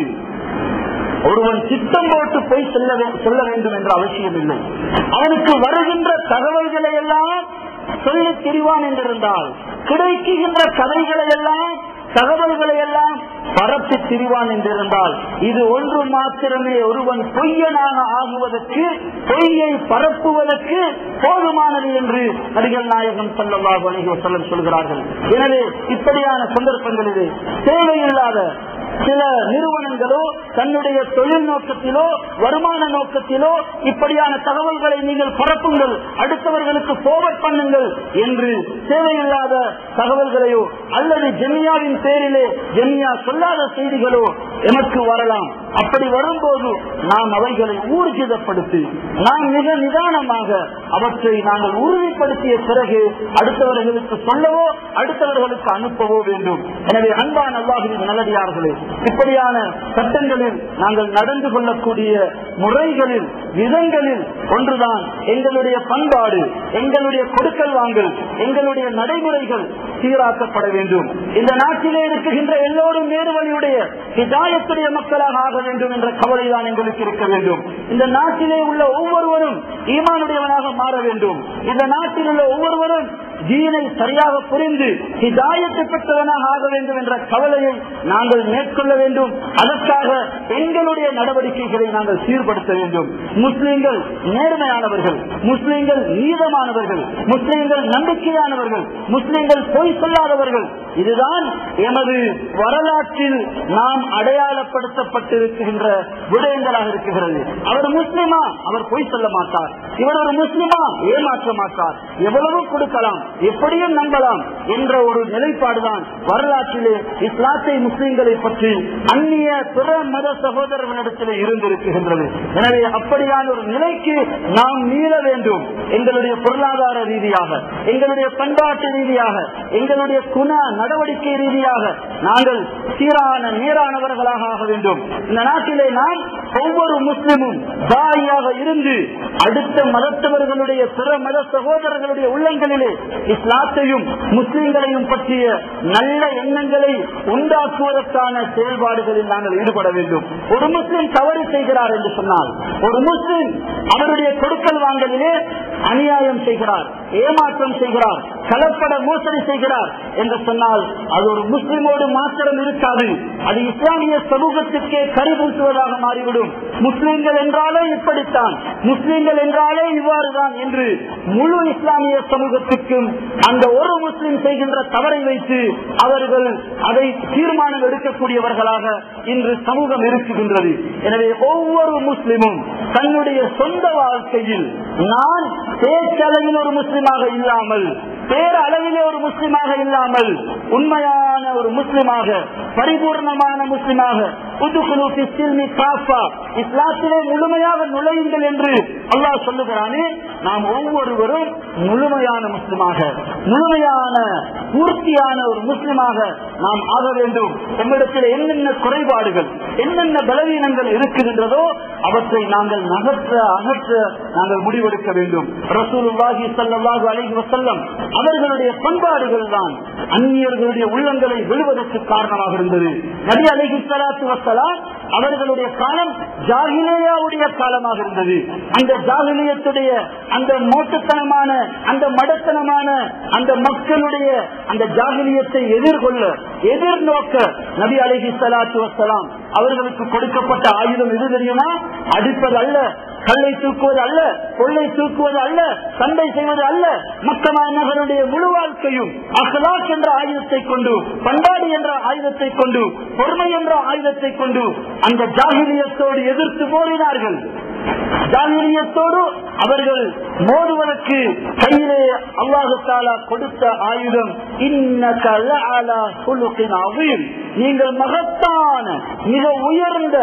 ஒருவன் சித்தம் போட்டு போய் செல்ல வே- சொல்ல வேண்டும் என்ற அவசியம் இல்லை அவனுக்கு வருகின்ற தகவல்களை எல்லாம் சொல்லி திரிவான் என்றிருந்தால் கிடைக்குகின்ற கதைகளை எல்லாம் தகவல்களை எல்லாம் பரப்பி திரிவான் என்றிருந்தால் இது ஒன்று மாத்திரமே ஒருவன் பொய்யனாக ஆகுவதற்கு பொய்யை பரப்புவதற்கு போதுமானது என்று நடிகர் நாயகம் சல்லல்லாஹு அலைஹி வஸல்லம் சொல்கிறார்கள் எனவே இப்படியான சந்தர்ப்பங்களிலே தேவையில்லாத சில நிறுவனங்களோ தன்னுடைய தொழில் நோக்கத்திலோ வருமான நோக்கத்திலோ இப்படியான தகவல்களை நீங்கள் பரப்புங்கள் அடுத்தவர்களுக்கு போவட் பண்ணுங்கள் என்று தேவையில்லாத தகவல்களையோ அல்லது ஜெமியாவின் பேரிலே ஜெமியா சொல்லாத செய்திகளோ எமக்கு வரலாம் அப்படி வரும்போது நாம் அவைகளை ஊர்ஜிதப்படுத்தி நாம் மிக நிதானமாக அவற்றை நாங்கள் உறுதிப்படுத்திய பிறகு அடுத்தவர்களுக்கு சொல்லவோ அடுத்தவர்களுக்கு அனுப்பவோ வேண்டும் எனவே அன்பான அல்லாஹுவின் நல்லடியார்களே இப்படியான சட்டங்களில் நாங்கள் நடந்து கொள்ளக்கூடிய முறைகளில் விதங்களில் ஒன்றுதான் எங்களுடைய பண்பாடு எங்களுடைய கொடுக்கல் வாங்கல் எங்களுடைய நடைமுறைகள் சீராக்கப்பட வேண்டும் இந்த நாட்டிலே இருக்குகின்ற எல்லோரும் நேர்வழியுடைய ஹிதாயத்துடைய மக்களாக ஆக வேண்டும் என்ற கவலைதான் எங்களுக்கு இருக்க வேண்டும் இந்த நாட்டிலே உள்ள ஒவ்வொருவரும் ஈமானுடையவனாக மாற வேண்டும் இந்த நாட்டில் உள்ள ஒவ்வொருவரும் தீனை சரியாக புரிந்து ஹிதாயத்தை பெற்றவனாக ஆக வேண்டும் என்ற கவலையை நாங்கள் மேற்கொள்ள வேண்டும் அதற்காக எங்களுடைய நடவடிக்கைகளை நாங்கள் சீர்படுத்த வேண்டும் முஸ்லிம்கள் நேர்மையானவர்கள் முஸ்லிம்கள் நீதமானவர்கள் முஸ்லிம்கள் நம்பிக்கையானவர்கள் முஸ்லிம்கள் பொய் சொல்லாதவர்கள் இதுதான் எமது வரலாற்றில் நாம் அடையாளப்படுத்தப்பட்டிருக்கின்ற விடயங்களாக இருக்கிறது அவர் முஸ்லிமா அவர் பொய் சொல்ல மாட்டார் இவர் ஒரு முஸ்லிமா ஏமாற்ற மாட்டார் எவ்வளவு கொடுக்கலாம் எப்படியும் நம்பலாம் என்ற ஒரு நிலைப்பாடுதான் வரலாற்றிலே இஸ்லாத்தை முஸ்லிம்களை பற்றி அந்நிய பிற மத சகோதரர்களிடத்திலே இருந்திருக்கின்றது எனவே அப்படியான ஒரு நிலைக்கு நாம் மீள வேண்டும் எங்களுடைய பொருளாதார ரீதியாக எங்களுடைய பண்பாட்டு ரீதியாக எங்களுடைய குண நடவடிக்கை ரீதியாக நாங்கள் சீரான நேரானவர்களாக ஆக வேண்டும் இந்த நாட்டிலே நாம் ஒவ்வொரு முஸ்லிமும் தாயாக இருந்து அடுத்த மதத்தவர்களுடைய பிற மத சகோதரர்களுடைய உள்ளங்களிலே இஸ்லாத்தையும் முஸ்லிம்களையும் பற்றிய நல்ல எண்ணங்களை உண்டாக்குவதற்கான செயல்பாடுகளில் நாங்கள் ஈடுபட வேண்டும் ஒரு முஸ்லிம் தவறு செய்கிறார் என்று சொன்னால் ஒரு முஸ்லிம் அவருடைய கொடுக்கல் வாங்கலிலே அநியாயம் செய்கிறார் ஏமாற்றம் செய்கிறார் கலப்பட மோசடி செய்கிறார் என்று சொன்னால் அது ஒரு முஸ்லிமோடு மாத்திரம் இருக்காது அது இஸ்லாமிய சமூகத்திற்கே கருபூட்டுவதாக மாறிவிடும் முஸ்லிம்கள் என்றாலே இப்படித்தான் முஸ்லிம்கள் என்றாலே இவ்வாறுதான் என்று முழு இஸ்லாமிய சமூகத்துக்கும் அந்த ஒரு முஸ்லிம் செய்கின்ற தவறை வைத்து அவர்கள் அதை தீர்மானம் எடுக்கக்கூடியவர்களாக இன்று சமூகம் இருக்குகின்றது எனவே ஒவ்வொரு முஸ்லிமும் தன்னுடைய சொந்த வாழ்க்கையில் நான் பேச்சளவில் ஒரு முஸ்லிமாக இல்லாமல் பேர அளவிலே ஒரு முஸ்லிமாக இல்லாமல் உண்மையான ஒரு முஸ்லிமாக பரிபூர்ணமான முஸ்லிமாக புதுகுலு பிஸ்தில்மி காஃபா இஸ்லாத்திலே முழுமையாக நுழையுங்கள் என்று அல்லாஹ் சொல்லுகிறானே நாம் ஒவ்வொருவரும் முழுமையான முஸ்லிமாக முழுமையான பூர்த்தியான ஒரு முஸ்லிமாக நாம் ஆக வேண்டும் நம்மிடத்தில் என்னென்ன குறைபாடுகள் என்னென்ன பலவீனங்கள் இருக்குகின்றதோ அவற்றை நாங்கள் நகற்ற அகற்ற நாங்கள் முடிவெடுக்க வேண்டும் ரசூலுல்லாஹி ஸல்லல்லாஹு அலைஹி வஸல்லம் அவர்களுடைய பண்பாடுகள் தான் அந்நியர்களுடைய உள்ளங்களை விழுவதற்கு காரணமாக இருந்தது நபி அலைஹி ஸலாத்து வஸலாம் அவர்களுடைய காலம் ஜாகிலியாவுடைய காலமாக இருந்தது அந்த ஜாகிலியத்துடைய அந்த மோட்டுத்தனமான அந்த மடத்தனமான அந்த மக்களுடைய அந்த ஜாகிலியத்தை எதிர்கொள்ள எதிர்நோக்க நபி அலைஹி ஸலாத்து வஸலாம் அவர்களுக்கு கொடுக்கப்பட்ட ஆயுதம் எது தெரியுமா அடிப்பது அல்ல கல்லை தூக்குவது அல்ல கொள்ளை தூக்குவது அல்ல சண்டை செய்வது அல்ல மக்கமா நகருடைய முழு வாழ்க்கையும் அகலாக் என்ற ஆயுதத்தை கொண்டு பண்பாடு என்ற ஆயுதத்தை கொண்டு பொறுமை என்ற ஆயுதத்தை கொண்டு அந்த ஜாகிலியத்தோடு எதிர்த்து போரினார்கள் ஜாகிலியத்தோடு அவர்கள் மோதுவதற்கு கையிலே அல்லாஹு தாலா கொடுத்த ஆயுதம் இன்னக லஅலா குலுகின் அதீம். நீங்கள் மகத்தான மிக உயர்ந்த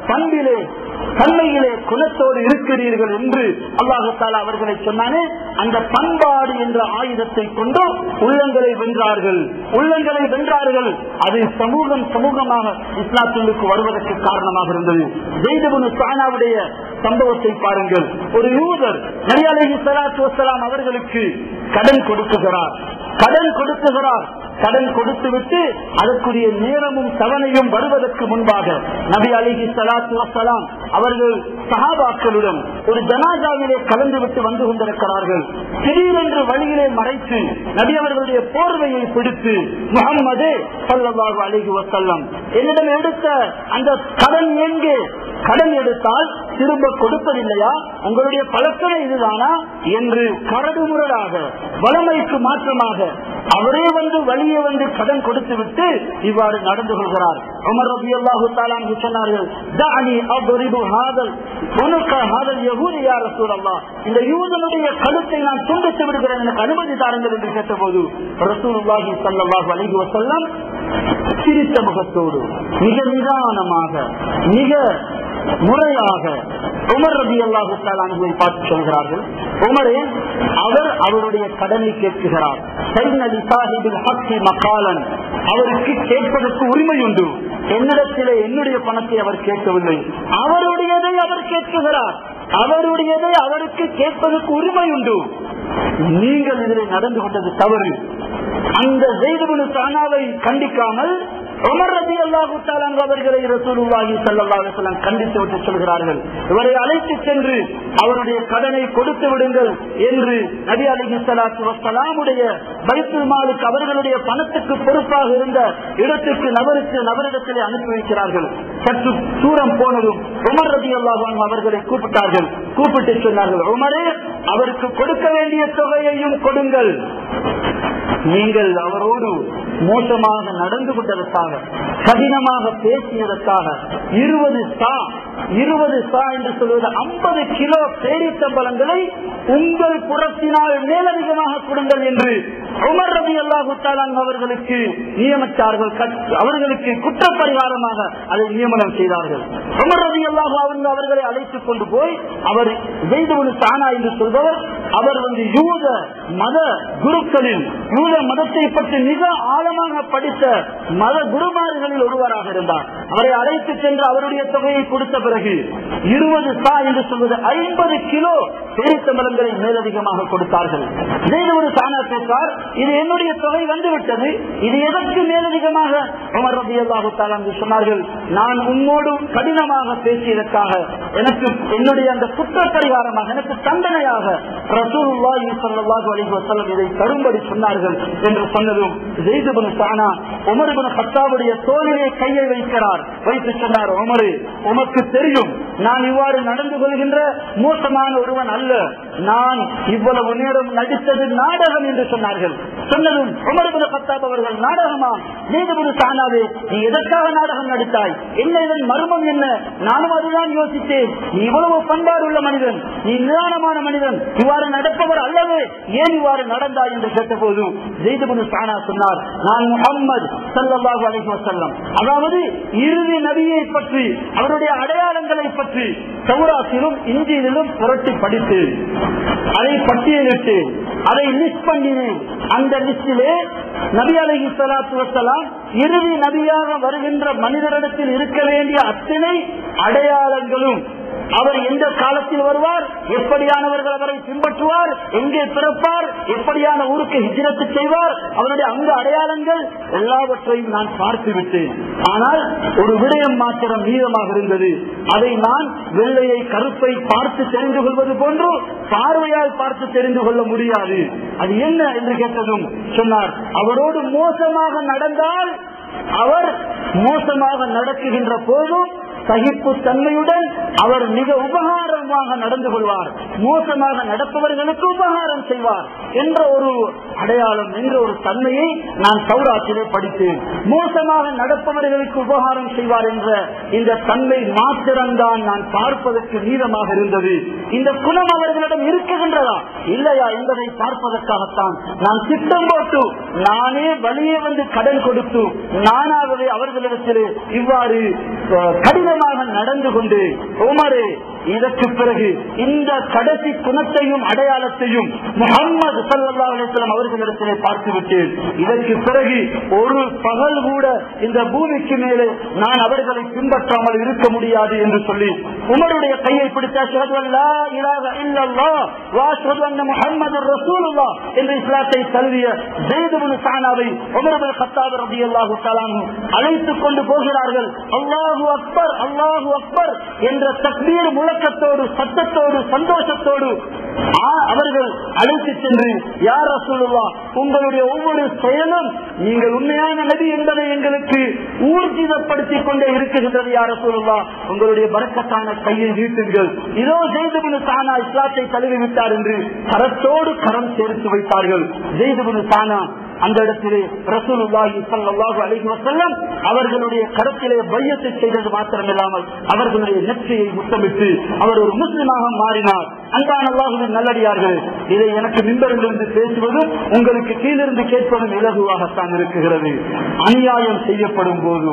பண்பிலே தன்மையிலே குணத்தோடு இருக்கிறீர்கள் என்று அல்லாஹு தாலா அவர்களை சொன்னானே அந்த பண்பாடு என்ற ஆயுதத்தை கொண்டு உள்ளங்களை வென்றார்கள் உள்ளங்களை வென்றார்கள் அது சமூகம் சமூகமாக இஸ்லாத்திற்கு வருவதற்கு காரணமாக இருந்தது ஜெய்தபுனு சானாவுடைய சம்பவத்தை பாருங்கள் ஒரு யூதர் நரியாலி சலாத்து வசலாம் அவர்களுக்கு கடன் கொடுக்குகிறார் கடன் கொடுக்குகிறார் கடன் கொடுத்து விட்டு அதற்குரிய நேரமும் தவணையும் வருவதற்கு முன்பாக நபி அலிஹி சலாத்து வசலாம் அவர்கள் சஹாபாக்களுடன் ஒரு ஜனாஜாவிலே கலந்து விட்டு வந்து கொண்டிருக்கிறார்கள் திடீரென்று வழியிலே மறைத்து நபி அவர்களுடைய போர்வையை பிடித்து முகம்மது சல்லல்லாஹு அலிஹி வசல்லம் என்னிடம் எடுத்த அந்த கடன் எங்கே கடன் எடுத்தால் திரும்ப கொடுப்பதில்லையா உங்களுடைய பழக்கமே இதுதானா என்று கரடுமுரடாக வளமைக்கு மாற்றமாக அவரே வந்து வழியே வந்து கடன் கொடுத்து விட்டு இவ்வாறு நடந்து கொள்கிறார் உமர் ரபி அல்லாஹு தாலான் சொன்னார்கள் "தஅனி அضربு ஹாதல் உனக்க ஹாதல் யஹூதி யா ரசூலல்லாஹ் இந்த யூதனுடைய கழுத்தை நான் துண்டித்து விடுகிறேன் எனக்கு அனுமதி தாருங்கள் என்று கேட்டபோது ரசூலுல்லாஹி ஸல்லல்லாஹு அலைஹி வஸல்லம் சிரித்த முகத்தோடு மிக நிதானமாக மிக முறையாக உமர் ரபி அல்லாஹு தாலானுவை பார்த்து சொல்கிறார்கள் உமரே அவர் அவருடைய கடனை கேட்கிறார் சைனலி சாஹிபில் ஹக்கி மக்காலன் அவருக்கு கேட்பதற்கு உரிமை உண்டு என்னிடத்திலே என்னுடைய பணத்தை அவர் கேட்கவில்லை அவருடையதை அவர் கேட்குகிறார் அவருடையதை அவருக்கு கேட்பதற்கு உரிமை உண்டு நீங்கள் இதில் நடந்து கொண்டது தவறு அந்த ஜெய்தபுனு சானாவை கண்டிக்காமல் உமர் ரபி அல்லாஹு தாலாங்க அவர்களை ரசூலுல்லாஹி ஸல்லல்லாஹு அலைஹி வஸல்லம் கண்டித்து விட்டு சொல்கிறார்கள் இவரை அழைத்து சென்று அவருடைய கடனை கொடுத்து விடுங்கள் என்று நபி அலைஹி ஸலாத்து வஸலாமுடைய பைத்துல் மாலுக்கு அவர்களுடைய பணத்துக்கு பொறுப்பாக இருந்த இடத்துக்கு நபருக்கு நபரிடத்திலே அனுப்பி வைக்கிறார்கள் சற்று தூரம் போனதும் உமர் ரபி அல்லாஹ் அவர்களை கூப்பிட்டார்கள் கூப்பிட்டு சொன்னார்கள் உமரே அவருக்கு கொடுக்க வேண்டிய தொகையையும் கொடுங்கள் நீங்கள் அவரோடு மோசமாக நடந்து கொண்டதற்காக கடினமாக பேசியதற்காக இருபது சா இருபது சா என்று சொல்வது ஐம்பது கிலோ பேரித்தம்பலங்களை உங்கள் புறத்தினால் மேலதிகமாக கொடுங்கள் என்று உமர் ரவி அல்லாஹு அவர்களுக்கு நியமித்தார்கள் கட்- அவர்களுக்கு குற்றப்பரிகாரமாக அதை நியமனம் செய்தார்கள் உமர் ரவி அல்லாஹு அவர்களை அழைத்துக் கொண்டு போய் அவர் ஜெய்தவனு தானா என்று சொல்பவர் அவர் வந்து யூத மத குருக்களில் யூத மதத்தை பற்றி மிக ஆழமாக படித்த மத குருமார்களில் ஒருவராக இருந்தார் அவரை அழைத்து சென்று அவருடைய தொகையை கொடுத்த பிறகு இருபது சா என்று சொல்வது ஐம்பது கிலோ பேரித்தம்பலங்களை மேலதிகமாக கொடுத்தார்கள் ஜெய்தவனு தானா கேட்டார் இது என்னுடைய தொகை வந்துவிட்டது இது எதற்கு மேலதிகமாக உமர் ரபி அல்லாஹு என்று சொன்னார்கள் நான் உன்னோடு கடினமாக பேசியதற்காக எனக்கு என்னுடைய அந்த குற்ற பரிகாரமாக எனக்கு தண்டனையாக ரசூலுல்லாஹி ஸல்லல்லாஹு அலைஹி வஸல்லம் இதை தரும்படி சொன்னார்கள் என்று சொன்னதும் ஜெயித் இப்னு சானா உமர் இப்னு கத்தாவுடைய தோளிலே கையை வைக்கிறார் வைத்து சொன்னார் உமரு உமக்கு தெரியும் நான் இவ்வாறு நடந்து கொள்கின்ற மோசமான ஒருவன் அல்ல நான் இவ்வளவு நேரம் நடித்தது நாடகம் என்று சொன்னார்கள் சொன்னதும் உமர் இப்னு கத்தாப் அவர்கள் நாடகமா நீதிபதி சானாவே நீ எதற்காக நாடகம் நடித்தாய் என்ன இதன் மர்மம் என்ன நானும் அதுதான் யோசித்தேன் நீ இவ்வளவு பண்பாடு உள்ள மனிதன் நீ நிதானமான மனிதன் இவ்வாறு நடப்பவர் அல்லவே ஏன் இவ்வாறு நடந்தாய் என்று கேட்டபோது ஜெய்தபுனு சானா சொன்னார் நான் முகம்மது சல்லல்லாஹு அலைஹி வஸல்லம் அதாவது இறுதி நபியை பற்றி அவருடைய அடையாளங்களை பற்றி சௌராத்திலும் இந்தியிலும் புரட்டி படித்தேன் அதை பட்டியலிட்டு அதை லிஸ்ட் பண்ணினேன் அந்த லிஸ்டிலே நபி அலைஹி ஸலாத்து வஸலாம் இறுதி நபியாக வருகின்ற மனிதரிடத்தில் இருக்க வேண்டிய அத்தனை அடையாளங்களும் அவர் எந்த காலத்தில் வருவார் எப்படியானவர்கள் அவரை பின்பற்றுவார் எங்கே பிறப்பார் எப்படியான ஊருக்கு ஹிஜ்ரத்து செய்வார் அவருடைய அங்க அடையாளங்கள் எல்லாவற்றையும் நான் பார்த்து விட்டேன் ஆனால் ஒரு விடயம் மாத்திரம் மீதமாக இருந்தது அதை நான் வெள்ளையை கருப்பை பார்த்து தெரிந்து கொள்வது போன்று பார்வையால் பார்த்து தெரிந்து கொள்ள முடியாது அது என்ன என்று கேட்டதும் சொன்னார் அவரோடு மோசமாக நடந்தால் அவர் மோசமாக நடக்குகின்ற போதும் சகிப்பு தன்மையுடன் அவர் மிக உபகாரமாக நடந்து கொள்வார் மோசமாக நடப்பவர்களுக்கு உபகாரம் செய்வார் என்ற ஒரு அடையாளம் என்ற ஒரு தன்மையை நான் சௌராத்திலே படித்தேன் மோசமாக நடப்பவர்களுக்கு உபகாரம் செய்வார் என்ற இந்த தன்மை மாத்திரம்தான் நான் பார்ப்பதற்கு நீளமாக இருந்தது இந்த குணம் அவர்களிடம் இருக்குகின்றதா இல்லையா என்பதை பார்ப்பதற்காகத்தான் நான் திட்டம் போட்டு நானே வழியே வந்து கடன் கொடுத்து நானாகவே அவர்களிடத்திலே இவ்வாறு அஹ், கடின ஒழுக்கமாக நடந்து கொண்டு உமரே இதற்கு பிறகு இந்த கடைசி குணத்தையும் அடையாளத்தையும் முகம்மது சல்லா அலிஸ்லாம் அவர்களிடத்திலே பார்த்துவிட்டேன் இதற்கு பிறகு ஒரு பகல் கூட இந்த பூமிக்கு மேலே நான் அவர்களை பின்பற்றாமல் இருக்க முடியாது என்று சொல்லி உமருடைய கையை பிடித்த அஷ்ஹது அன் லா இலாஹ இல்லல்லாஹ் வ அஷ்ஹது அன்ன முஹம்மது ரசூலுல்லாஹ் என்ற இஸ்லாத்தை தழுவிய ஜெயித் இப்னு சானாவை உமர் இப்னு கத்தாப் ரலியல்லாஹு தஆலா அன்ஹு அழைத்துக் கொண்டு போகிறார்கள் அல்லாஹு அக்பர் அல்லாஹு அக்பர் என்ற தக்பீர் முழக்கத்தோடு சத்தத்தோடு சந்தோஷத்தோடு ஆ- அவர்கள் அழைத்து சென்று யார் ரசூலுல்லா உங்களுடைய ஒவ்வொரு செயலும் நீங்கள் உண்மையான நபி என்பதை எங்களுக்கு ஊர்ஜிதப்படுத்திக் கொண்டே இருக்குகின்றது யார் ரசூலுல்லா உங்களுடைய பறக்கத்தான கையை நீட்டுங்கள் இதோ ஜெய்துபுனு சானா இஸ்லாத்தை தழுவி விட்டார் என்று கரத்தோடு கரம் சேர்த்து வைத்தார்கள் ஜெய்துபுனு சானா அந்த இடத்திலே ரசூலுல்லாஹி ஸல்லல்லாஹு அலைஹி வஸல்லம் அவர்களுடைய கரத்திலே பையத்தை செய்தது மாத்திரமில்லாமல் அவர்களுடைய நெற்றியை முத்தமிட்டு அவர் ஒரு முஸ்லிமாக மாறினார் அன்பான அல்லாஹுவின் நல்லடியார்கள் இதை எனக்கு மின்பரிலிருந்து பேசுவதும் உங்களுக்கு கீழிருந்து கேட்பதும் இலகுவாகத்தான் இருக்குகிறது அநியாயம் செய்யப்படும் போது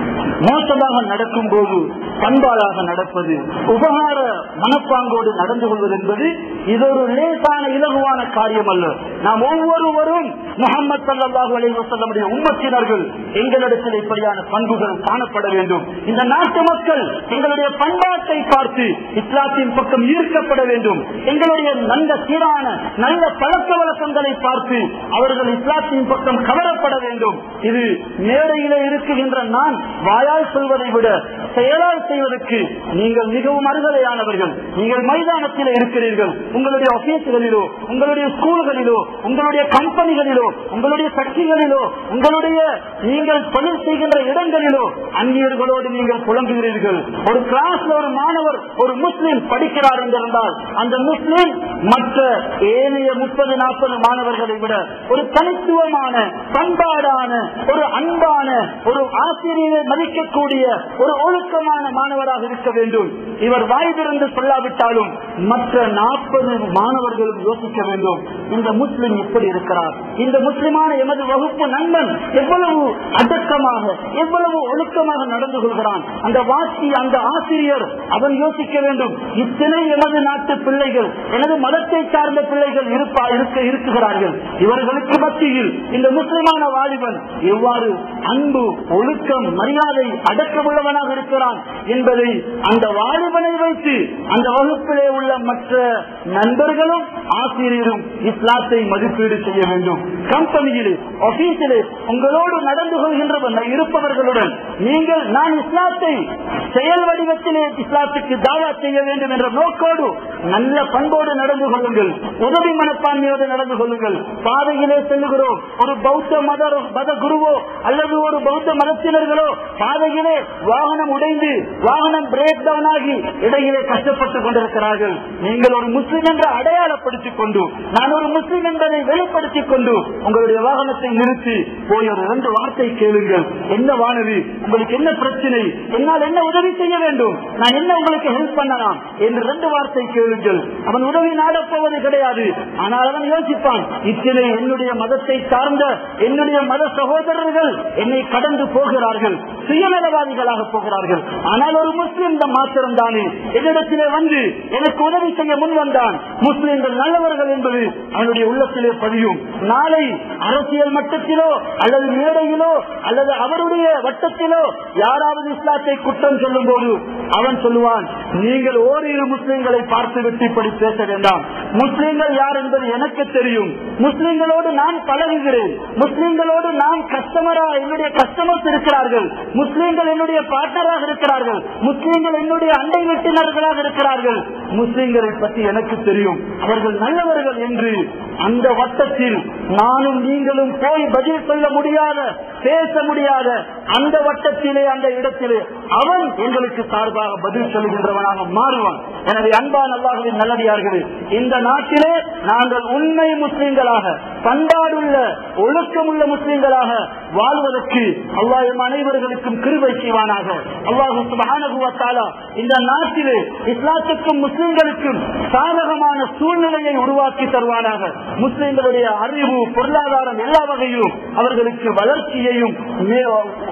மோசமாக நடக்கும் போது பண்பாளாக நடப்பது உபகார மனப்பாங்கோடு நடந்து கொள்வது என்பது இது ஒரு லேசான இலகுவான காரியம் அல்ல நாம் ஒவ்வொருவரும் முகமது சல்லாஹூ அலி வசல்லமுடைய உம்மத்தினர்கள் எங்களிடத்தில் இப்படியான பண்புகள் காணப்பட வேண்டும் இந்த நாட்டு மக்கள் எங்களுடைய பண்பாட்டை பார்த்து இஸ்லாத்தின் பக்கம் ஈர்க்கப்பட வேண்டும் எங்களுடைய நல்ல சீரான நல்ல பழக்க வழக்கங்களை பார்த்து அவர்கள் இஸ்லாத்தின் பக்கம் கவரப்பட வேண்டும் இது மேடையிலே இருக்குகின்ற நான் வாயால் சொல்வதை விட செயலால் செய்வதற்கு நீங்கள் மிகவும் அருகதையானவர்கள் நீங்கள் மைதானத்தில் இருக்கிறீர்கள் உங்களுடைய ஆபீஸ்களிலோ உங்களுடைய ஸ்கூல்களிலோ உங்களுடைய கம்பெனிகளிலோ உங்களுடைய கட்சிகளிலோ உங்களுடைய நீங்கள் தொழில் செய்கின்ற இடங்களிலோ அந்நியர்களோடு நீங்கள் புலம்புகிறீர்கள் ஒரு கிளாஸ்ல ஒரு மாணவர் ஒரு முஸ்லிம் படிக்கிறார் என்றிருந்தால் அந்த முஸ்லிம் மற்ற ஏனைய முப்பது நாற்பது மாணவர்களை விட ஒரு தனித்துவமான பண்பாடான ஒரு அன்பான ஒரு ஆசிரியரை மதிக்கக்கூடிய ஒரு ஒழுக்கமான மாணவராக இருக்க வேண்டும் இவர் வாய் திறந்து சொல்லாவிட்டாலும் மற்ற நாற்பது மாணவர்களும் யோசிக்க வேண்டும் இந்த முஸ்லிம் எப்படி இருக்கிறார் இந்த முஸ்லிமான எமது வகுப்பு நண்பன் எவ்வளவு அடக்கமாக எவ்வளவு ஒழுக்கமாக நடந்து கொள்கிறான் அந்த வாசி அந்த ஆசிரியர் அவன் யோசிக்க வேண்டும் இத்தனை எமது நாட்டு பிள்ளைகள் எனது மதத்தை சார்ந்த பிள்ளைகள் இருப்பா இருக்க இருக்குகிறார்கள் இவர்களுக்கு மத்தியில் இந்த முஸ்லிமான வாலிபன் எவ்வாறு அன்பு ஒழுக்கம் மரியாதை அடக்கமுள்ளவனாக இருக்கிறான் என்பதை அந்த வாலிபனை வைத்து அந்த வகுப்பிலே உள்ள மற்ற நண்பர்களும் ஆசிரியரும் இஸ்லாத்தை மதிப்பீடு செய்ய வேண்டும் கம்பெனியிலே ஆபீஸிலே உங்களோடு நடந்து கொள்கின்றவன் இருப்பவர்களுடன் நீங்கள் நான் இஸ்லாத்தை செயல் வடிவத்திலே இஸ்லாத்துக்கு தாவா செய்ய வேண்டும் என்ற நோக்கோடு நல்ல பண்போடு நடந்து கொள்ளுங்கள் உதவி மனப்பான்மையோடு நடந்து கொள்ளுங்கள் பாதையிலே செல்லுகிறோம் ஒரு பௌத்த மத மத குருவோ அல்லது ஒரு பௌத்த மதத்தினர்களோ பாதையிலே வாகனம் உடைந்து வாகனம் பிரேக் டவுன் ஆகி இடையிலே கஷ்டப்பட்டுக் கொண்டிருக்கிறார்கள் நீங்கள் ஒரு முஸ்லிம் என்று அடையாளப்படுத்திக் கொண்டு நான் ஒரு முஸ்லிம் என்பதை வெளிப்படுத்திக் கொண்டு உங்களுடைய வாகனத்தை நிறுத்தி போய் ஒரு இரண்டு வார்த்தை கேளுங்கள் என்ன வானதி உங்களுக்கு என்ன பிரச்சனை என்னால் என்ன உதவி செய்ய வேண்டும் நான் என்ன உங்களுக்கு ஹெல்ப் பண்ணலாம் என்று ரெண்டு வார்த்தை கேளுங்கள் அவன் உதவி நாடப்போவது கிடையாது ஆனால் அவன் யோசிப்பான் இத்தனை என்னுடைய மதத்தை சார்ந்த என்னுடைய மத சகோதரர்கள் என்னை கடந்து போகிறார்கள் சுயநலவாதிகளாக போகிறார்கள் ஆனால் ஒரு முஸ்லிம் மாத்திரம் தானே என்னிடத்திலே வந்து எனக்கு உதவி செய்ய முன் வந்தான் முஸ்லிம்கள் நல்லவர்கள் என்பது அவனுடைய உள்ளத்திலே பதியும் நாளை அரசியல் மட்டத்திலோ அல்லது மேடையிலோ அல்லது அவருடைய வட்டத்திலோ யாராவது இஸ்லாத்தை குற்றம் சொல்லும் போது அவன் சொல்லுவான் நீங்கள் ஓரிரு முஸ்லிம்களை பார்த்து விட்டு இப்படி பேச வேண்டாம் முஸ்லிம்கள் யார் என்பது எனக்கு தெரியும் முஸ்லிம்களோடு நான் பழகுகிறேன் முஸ்லிம்களோடு நான் கஸ்டமரா என்னுடைய கஸ்டமர்ஸ் இருக்கிறார்கள் முஸ்லிம்கள் என்னுடைய பார்ட்னராக இருக்கிறார்கள் முஸ்லிம்கள் என்னுடைய அண்டை வீட்டினர்களாக இருக்கிறார்கள் முஸ்லிம்களை பற்றி எனக்கு தெரியும் அவர்கள் நல்லவர்கள் என்று அந்த வட்டத்தில் நானும் நீங்களும் போய் பதில் சொல்ல முடியாத பேச முடியாத அந்த வட்டத்திலே அந்த இடத்திலே அவன் எங்களுக்கு சார்பாக பதில் சொல்லுகின்றவனாக மாறுவான் எனவே அன்பான் அல்லாஹுவின் நல்லடியார்களே இந்த நாட்டிலே நாங்கள் உண்மை முஸ்லிம்களாக பண்பாடுள்ள ஒழுக்கமுள்ள முஸ்லிம்களாக வாழ்வதற்கு அல்லாஹ் அனைவர்களுக்கும் கிருபை செய்வானாக அல்லாஹு சுப்ஹானஹு வ தஆலா இந்த நாட்டிலே இஸ்லாத்துக்கும் முஸ்லிம்களுக்கும் சாதகமான சூழ்நிலையை உருவாக்கி தருவானாக முஸ்லிம்களுடைய அறிவு பொருளாதாரம் எல்லா வகையிலும் அவர்களுக்கு வளர்ச்சியையும் மே-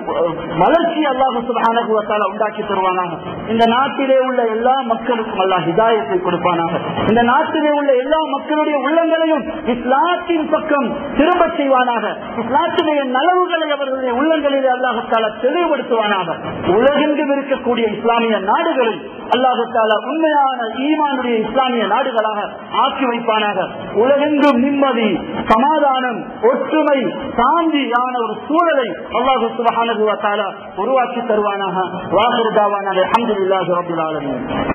வளர்ச்சி அல்லாஹு சுபானகுவத்தால உண்டாக்கி தருவானாக இந்த நாட்டிலே உள்ள எல்லா மக்களுக்கும் அல்லாஹ் ஹிதாயத்தை கொடுப்பானாக இந்த நாட்டிலே உள்ள எல்லா மக்களுடைய உள்ளங்களையும் இஸ்லாத்தின் பக்கம் திரும்ப செய்வானாக இஸ்லாத்துடைய நலவுகளை அவர்களுடைய உள்ளங்களிலே அல்லாஹால தெளிவுபடுத்துவானாக உலகெங்கும் இருக்கக்கூடிய இஸ்லாமிய நாடுகளில் அல்லாஹால உண்மையான ஈமானுடைய இஸ்லாமிய நாடுகளாக ஆக்கி வைப்பானாக உலகெங்கும் நிம்மதி சமாதானம் ஒற்றுமை சாந்தியான ஒரு சூழலை அல்லாஹு சுபஹானஹு வ தஆலா உருவாக்கி தருவானாக வாஹிரு தாவானா அல்ஹம்துலில்லாஹி ரப்பில் ஆலமீன்